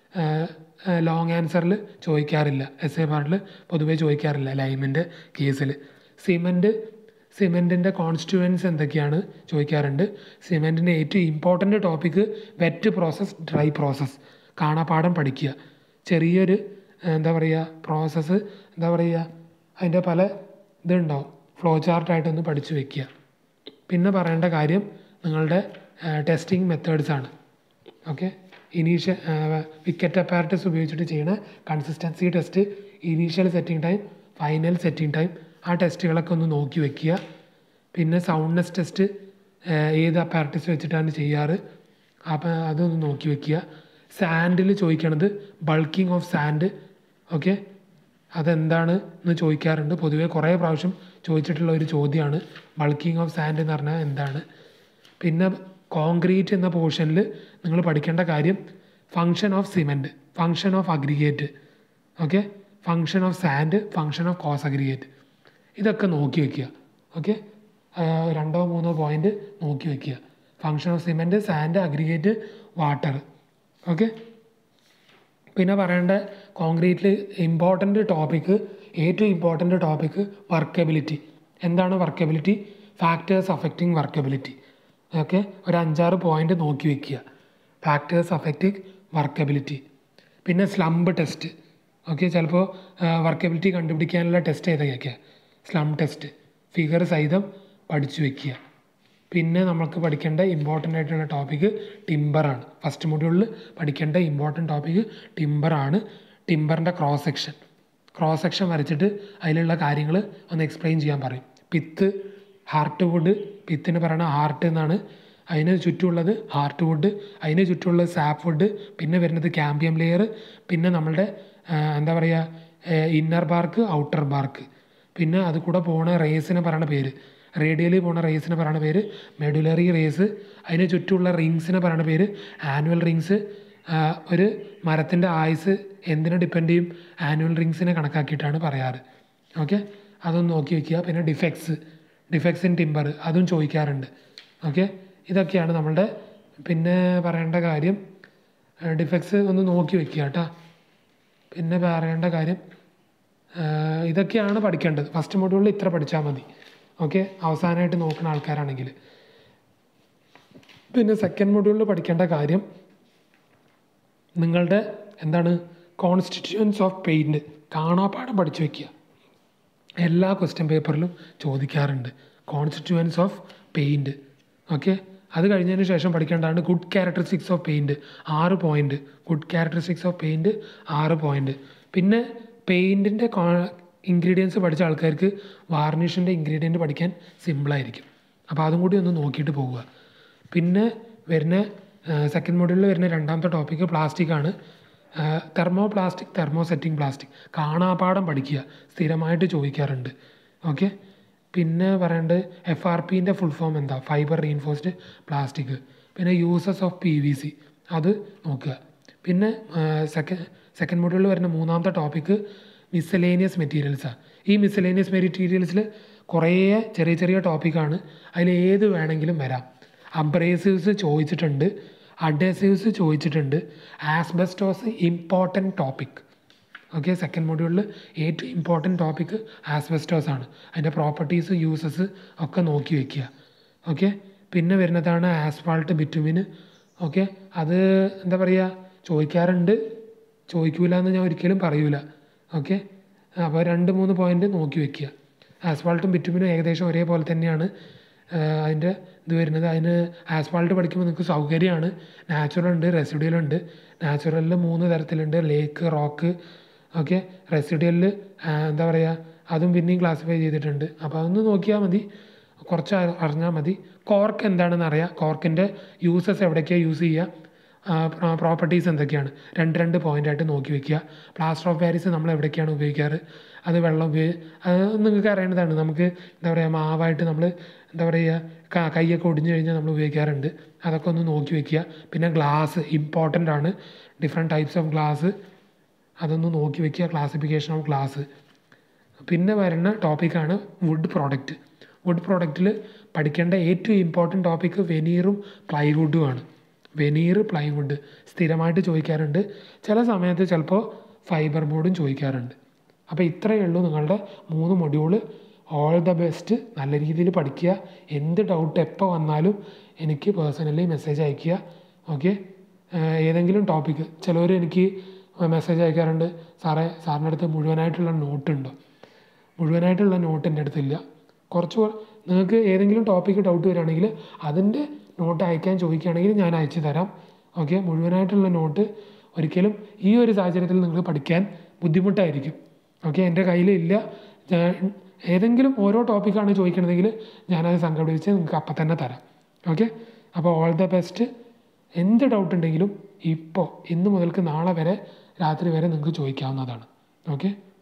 ലോങ് ആൻസറിൽ ചോദിക്കാറില്ല എസ് എ പാർട്ടിൽ പൊതുവേ ചോദിക്കാറില്ല ലൈമിൻ്റെ കേസിൽ സിമൻറ്റ് സിമെൻറ്റിൻ്റെ കോൺസ്റ്റുവൻസ് എന്തൊക്കെയാണ് ചോദിക്കാറുണ്ട് സിമെൻറ്റിൻ്റെ ഏറ്റവും important topic wet process dry process കാണാപ്പാഠം പഠിക്കുക ചെറിയൊരു എന്താ പറയുക പ്രോസസ്സ് എന്താ പറയുക അതിൻ്റെ പല ഇതുണ്ടാവും ഫ്ലോ ചാർട്ടായിട്ടൊന്ന് പഠിച്ചു വെക്കുക പിന്നെ പറയേണ്ട കാര്യം നിങ്ങളുടെ ടെസ്റ്റിംഗ് മെത്തേഡ്സ് ആണ് ഓക്കെ ഇനീഷ്യൽ വിക്കറ്റ് അപ്പാരറ്റസ് ഉപയോഗിച്ചിട്ട് ചെയ്യുന്ന consistency test initial setting time final setting time ആ ടെസ്റ്റുകളൊക്കെ ഒന്ന് നോക്കി വെക്കുക പിന്നെ സൗണ്ട്നെസ് ടെസ്റ്റ് ഏത് അപ്പാരറ്റസ് വെച്ചിട്ടാണ് ചെയ്യാറ് അപ്പം അതൊന്ന് നോക്കി വെക്കുക സാൻഡിൽ ചോദിക്കണത് ബൾക്കിംഗ് ഓഫ് സാൻഡ് ഓക്കെ അതെന്താണ് എന്ന് ചോദിക്കാറുണ്ട് പൊതുവേ കുറേ പ്രാവശ്യം ചോദിച്ചിട്ടുള്ള ഒരു ചോദ്യമാണ് ബൾക്കിംഗ് ഓഫ് സാൻഡ് എന്ന് പറഞ്ഞാൽ എന്താണ് പിന്നെ കോൺക്രീറ്റ് എന്ന പോർഷനിൽ നിങ്ങൾ പഠിക്കേണ്ട കാര്യം function of cement function of aggregate okay function of sand function of coarse aggregate ഇതൊക്കെ നോക്കി വെക്കുക ഓക്കെ രണ്ടോ മൂന്നോ പോയിന്റ് നോക്കി വെക്കുക function of cement sand aggregate water okay പിന്നെ പറയേണ്ട കോൺക്രീറ്റിൽ ഇമ്പോർട്ടൻ്റ് ടോപ്പിക്ക് ഏറ്റവും ഇമ്പോർട്ടൻ്റ് ടോപ്പിക്ക് വർക്കബിലിറ്റി എന്താണ് workability factors affecting workability okay ഒരു അഞ്ചാറ് പോയിന്റ് നോക്കി വെക്കുക ഫാക്ടേഴ്സ് അഫക്റ്റിംഗ് വർക്കബിലിറ്റി പിന്നെ സ്ലംബ് ടെസ്റ്റ് ഓക്കെ ചിലപ്പോൾ വർക്കബിലിറ്റി കണ്ടുപിടിക്കാനുള്ള ടെസ്റ്റ് ഏതൊക്കെയാണ് സ്ലം ടെസ്റ്റ് ഫിഗർ സഹിതം പഠിച്ചു വെക്കുക പിന്നെ നമുക്ക് പഠിക്കേണ്ട ഇമ്പോർട്ടൻ്റ് ആയിട്ടുള്ള ടോപ്പിക്ക് ടിമ്പറാണ് ഫസ്റ്റ് മൊഡ്യൂളിൽ പഠിക്കേണ്ട ഇമ്പോർട്ടൻ്റ് ടോപ്പിക്ക് ടിമ്പറാണ് ടിമ്പറിൻ്റെ ക്രോസ് സെക്ഷൻ ക്രോസ് സെക്ഷൻ വരച്ചിട്ട് അതിലുള്ള കാര്യങ്ങൾ ഒന്ന് എക്സ്പ്ലെയിൻ ചെയ്യാൻ പറയും പിത്ത് ഹാർട്ട് വുഡ് പിത്തിന് പറയുന്ന ഹാർട്ട് എന്നാണ് അതിന് ചുറ്റുമുള്ളത് ഹാർട്ട് വുഡ് അതിന് ചുറ്റുമുള്ളത് സാപ്പ് വുഡ് പിന്നെ വരുന്നത് ക്യാമ്പിയം ലെയർ പിന്നെ നമ്മളുടെ ആ, എന്താ പറയുക ഇന്നർ ബാർക്ക് ഔട്ടർ ബാർക്ക് പിന്നെ അത് കൂടെ പോണ റേസിനെ പറയുന്ന പേര് റേഡിയലി പോണ റേസിനെ പറയുന്ന പേര് മെഡുലറി റേസ് അതിന് ചുറ്റുമുള്ള റിങ്സിനെ പറയുന്ന പേര് ആനുവൽ റിങ്സ് ഒരു മരത്തിൻ്റെ ആയുസ് എന്തിനെ ഡിപ്പെൻഡ് ചെയ്യും ആനുവൽ റിങ്സിനെ കണക്കാക്കിയിട്ടാണ് പറയാറ് ഓക്കെ അതൊന്ന് നോക്കി വെക്കുക പിന്നെ ഡിഫെക്ട്സ് ഡിഫെക്ട്സ് ഇൻ ടിമ്പർ അതും ചോദിക്കാറുണ്ട് ഓക്കെ ഇതൊക്കെയാണ് നമ്മളുടെ പിന്നെ പറയേണ്ട കാര്യം ഡിഫെക്ട്സ് ഒന്ന് നോക്കി വെക്കുക കേട്ടോ പിന്നെ പറയേണ്ട കാര്യം ആഹ് ഇതൊക്കെയാണ് പഠിക്കേണ്ടത് ഫസ്റ്റ് മൊഡ്യൂളിൽ ഇത്ര പഠിച്ചാൽ മതി ഓക്കെ അവസാനമായിട്ട് നോക്കുന്ന ആൾക്കാരാണെങ്കിൽ പിന്നെ സെക്കൻഡ് മൊഡ്യൂളിൽ പഠിക്കേണ്ട കാര്യം നിങ്ങളുടെ എന്താണ് കോൺസ്റ്റിറ്റ്യൂവൻസ് ഓഫ് പെയിൻറ്റ് കാണാപ്പാഠം പഠിച്ചു വെക്കുക എല്ലാ ക്വസ്റ്റ്യൻ പേപ്പറിലും ചോദിക്കാറുണ്ട് കോൺസ്റ്റിറ്റ്യൂവൻസ് ഓഫ് പെയിൻറ്റ് ഓക്കെ അത് കഴിഞ്ഞതിന് ശേഷം പഠിക്കേണ്ടതാണ് ഗുഡ് ക്യാരക്ടറിസ്റ്റിക്സ് ഓഫ് പെയിൻറ്റ് ആറ് point good characteristics of paint ആറ് പോയിൻറ്റ് പിന്നെ പെയിൻറ്റിൻ്റെ ഇൻഗ്രീഡിയൻസ് പഠിച്ച ആൾക്കാർക്ക് വാർണിഷിൻ്റെ ഇൻഗ്രീഡിയൻറ്റ് പഠിക്കാൻ സിമ്പിളായിരിക്കും അപ്പോൾ അതും കൂടി ഒന്ന് നോക്കിയിട്ട് പോവുക പിന്നെ വരുന്ന സെക്കൻഡ് മോഡ്യൂളിൽ വരുന്ന രണ്ടാമത്തെ ടോപ്പിക്ക് പ്ലാസ്റ്റിക് ആണ് thermoplastic thermosetting plastic കാണാപ്പാഠം പഠിക്കുക സ്ഥിരമായിട്ട് ചോദിക്കാറുണ്ട് ഓക്കെ പിന്നെ പറയേണ്ടത് എഫ് ആർ പിൻ്റെ ഫുൾ ഫോം എന്താ ഫൈബർ റീൻഫോഴ്സ്ഡ് പ്ലാസ്റ്റിക് പിന്നെ uses of P V C അത് നോക്കുക പിന്നെ സെക്കൻഡ് സെക്കൻഡ് മോഡ്യൂളിൽ വരുന്ന മൂന്നാമത്തെ ടോപ്പിക്ക് മിസലേനിയസ് മെറ്റീരിയൽസാണ് ഈ മിസലേനിയസ് മെറ്റീരിയൽസിൽ കുറേ ചെറിയ ചെറിയ ടോപ്പിക്കാണ് അതിൽ ഏത് വേണമെങ്കിലും വരാം അബ്രേസീവ്സ് ചോദിച്ചിട്ടുണ്ട് അഡേസീവ്സ് ചോദിച്ചിട്ടുണ്ട് asbestos important topic okay second മൊഡ്യൂളിൽ ഏറ്റവും ഇമ്പോർട്ടൻറ്റ് ടോപ്പിക്ക് ആസ്ബസ്റ്റോസ് ആണ് അതിൻ്റെ പ്രോപ്പർട്ടീസ് യൂസസ് ഒക്കെ നോക്കി വെക്കുക ഓക്കെ പിന്നെ വരുന്നതാണ് ആസ്ഫാൾട്ട് ബിറ്റുമിന് ഓക്കെ അത് എന്താ പറയുക ചോദിക്കാറുണ്ട് ചോദിക്കൂല എന്ന് ഞാൻ ഒരിക്കലും പറയൂല ഓക്കെ അപ്പോൾ രണ്ട് മൂന്ന് പോയിന്റ് നോക്കി വെക്കുക ആസ്ഫാൾട്ടും ബിറ്റുമിനും ഏകദേശം ഒരേപോലെ തന്നെയാണ് ആഹ് അതിൻ്റെ ഇത് വരുന്നത് അതിന് ആസ്ഫാൾട്ട് പഠിക്കുമ്പോൾ നിങ്ങൾക്ക് സൗകര്യമാണ് നാച്ചുറൽ ഉണ്ട് റെസിഡ്യൽ ഉണ്ട് നാച്ചുറലിൽ മൂന്ന് തരത്തിലുണ്ട് ലേക്ക് റോക്ക് ഓക്കെ റെസിഡ്യലിൽ എന്താ പറയുക അതും പിന്നെയും ക്ലാസിഫൈ ചെയ്തിട്ടുണ്ട് അപ്പോൾ അതൊന്ന് നോക്കിയാൽ മതി കുറച്ച് അ- അറിഞ്ഞാൽ മതി കോർക്ക് എന്താണെന്ന് അറിയാം കോർക്കിൻ്റെ യൂസസ് എവിടേക്കാണ് യൂസ് ചെയ്യുക പ്രോപ്പർട്ടീസ് എന്തൊക്കെയാണ് രണ്ട് രണ്ട് point ആയിട്ട് നോക്കി വെക്കുക പ്ലാസ്റ്റർ ഓഫ് പാരീസ് നമ്മൾ എവിടേക്കാണ് ഉപയോഗിക്കാറ് അത് വെള്ളം ഉപയോഗി അത് നിങ്ങൾക്ക് അറിയേണ്ടതാണ് നമുക്ക് എന്താ പറയുക മാവായിട്ട് നമ്മൾ എന്താ പറയുക ക- കൈയൊക്കെ ഒടിഞ്ഞു കഴിഞ്ഞാൽ നമ്മൾ ഉപയോഗിക്കാറുണ്ട് അതൊക്കെ ഒന്ന് നോക്കി വെക്കുക പിന്നെ ഗ്ലാസ് ഇമ്പോർട്ടൻ്റ് ആണ് ഡിഫറെൻറ്റ് ടൈപ്സ് ഓഫ് ഗ്ലാസ് അതൊന്ന് നോക്കി വെക്കുക ക്ലാസിഫിക്കേഷൻ ഓഫ് ഗ്ലാസ് പിന്നെ വരുന്ന ടോപ്പിക്കാണ് വുഡ് പ്രോഡക്റ്റ് വുഡ് പ്രോഡക്റ്റിൽ പഠിക്കേണ്ട ഏറ്റവും ഇമ്പോർട്ടൻറ്റ് ടോപ്പിക്ക് വെനീറും പ്ലൈവുഡുമാണ് വെനീർ പ്ലൈവുഡ് സ്ഥിരമായിട്ട് ചോദിക്കാറുണ്ട് ചില സമയത്ത് ചിലപ്പോൾ ഫൈബർ ബോർഡും ചോദിക്കാറുണ്ട് അപ്പോൾ ഇത്രയേ ഉള്ളൂ നിങ്ങളുടെ മൂന്ന് മൊഡ്യൂള് ഓൾ ദ ബെസ്റ്റ് നല്ല രീതിയിൽ പഠിക്കുക എന്ത് ഡൗട്ട് എപ്പോൾ വന്നാലും എനിക്ക് പേഴ്സണലി മെസ്സേജ് അയയ്ക്കുക ഓക്കെ ഏതെങ്കിലും ടോപ്പിക്ക് ചിലവർ എനിക്ക് മെസ്സേജ് അയക്കാറുണ്ട് സാറേ സാറിൻ്റെ അടുത്ത് മുഴുവനായിട്ടുള്ള നോട്ട് ഉണ്ടോ മുഴുവനായിട്ടുള്ള നോട്ട് എൻ്റെ അടുത്തില്ല കുറച്ച് കൊ- നിങ്ങൾക്ക് ഏതെങ്കിലും ടോപ്പിക്ക് ഡൗട്ട് വരികയാണെങ്കിൽ അതിൻ്റെ നോട്ട് അയക്കാൻ ചോദിക്കുകയാണെങ്കിൽ ഞാൻ അയച്ചു തരാം ഓക്കെ മുഴുവനായിട്ടുള്ള നോട്ട് ഒരിക്കലും ഈ ഒരു സാഹചര്യത്തിൽ നിങ്ങൾക്ക് പഠിക്കാൻ ബുദ്ധിമുട്ടായിരിക്കും ഓക്കെ എൻ്റെ കയ്യിലില്ല ഞാൻ ഏതെങ്കിലും ഓരോ ടോപ്പിക്കാണ് ചോദിക്കണതെങ്കിൽ ഞാനത് സംഘടിപ്പിച്ച് നിങ്ങൾക്ക് അപ്പം തന്നെ തരാം ഓക്കെ അപ്പോൾ ഓൾ ദ ബെസ്റ്റ് എന്ത് ഡൗട്ട് ഉണ്ടെങ്കിലും ഇപ്പോൾ ഇന്ന് മുതൽക്ക് നാളെ വരെ രാത്രി വരെ നിങ്ങൾക്ക് ചോദിക്കാവുന്നതാണ് ഓക്കെ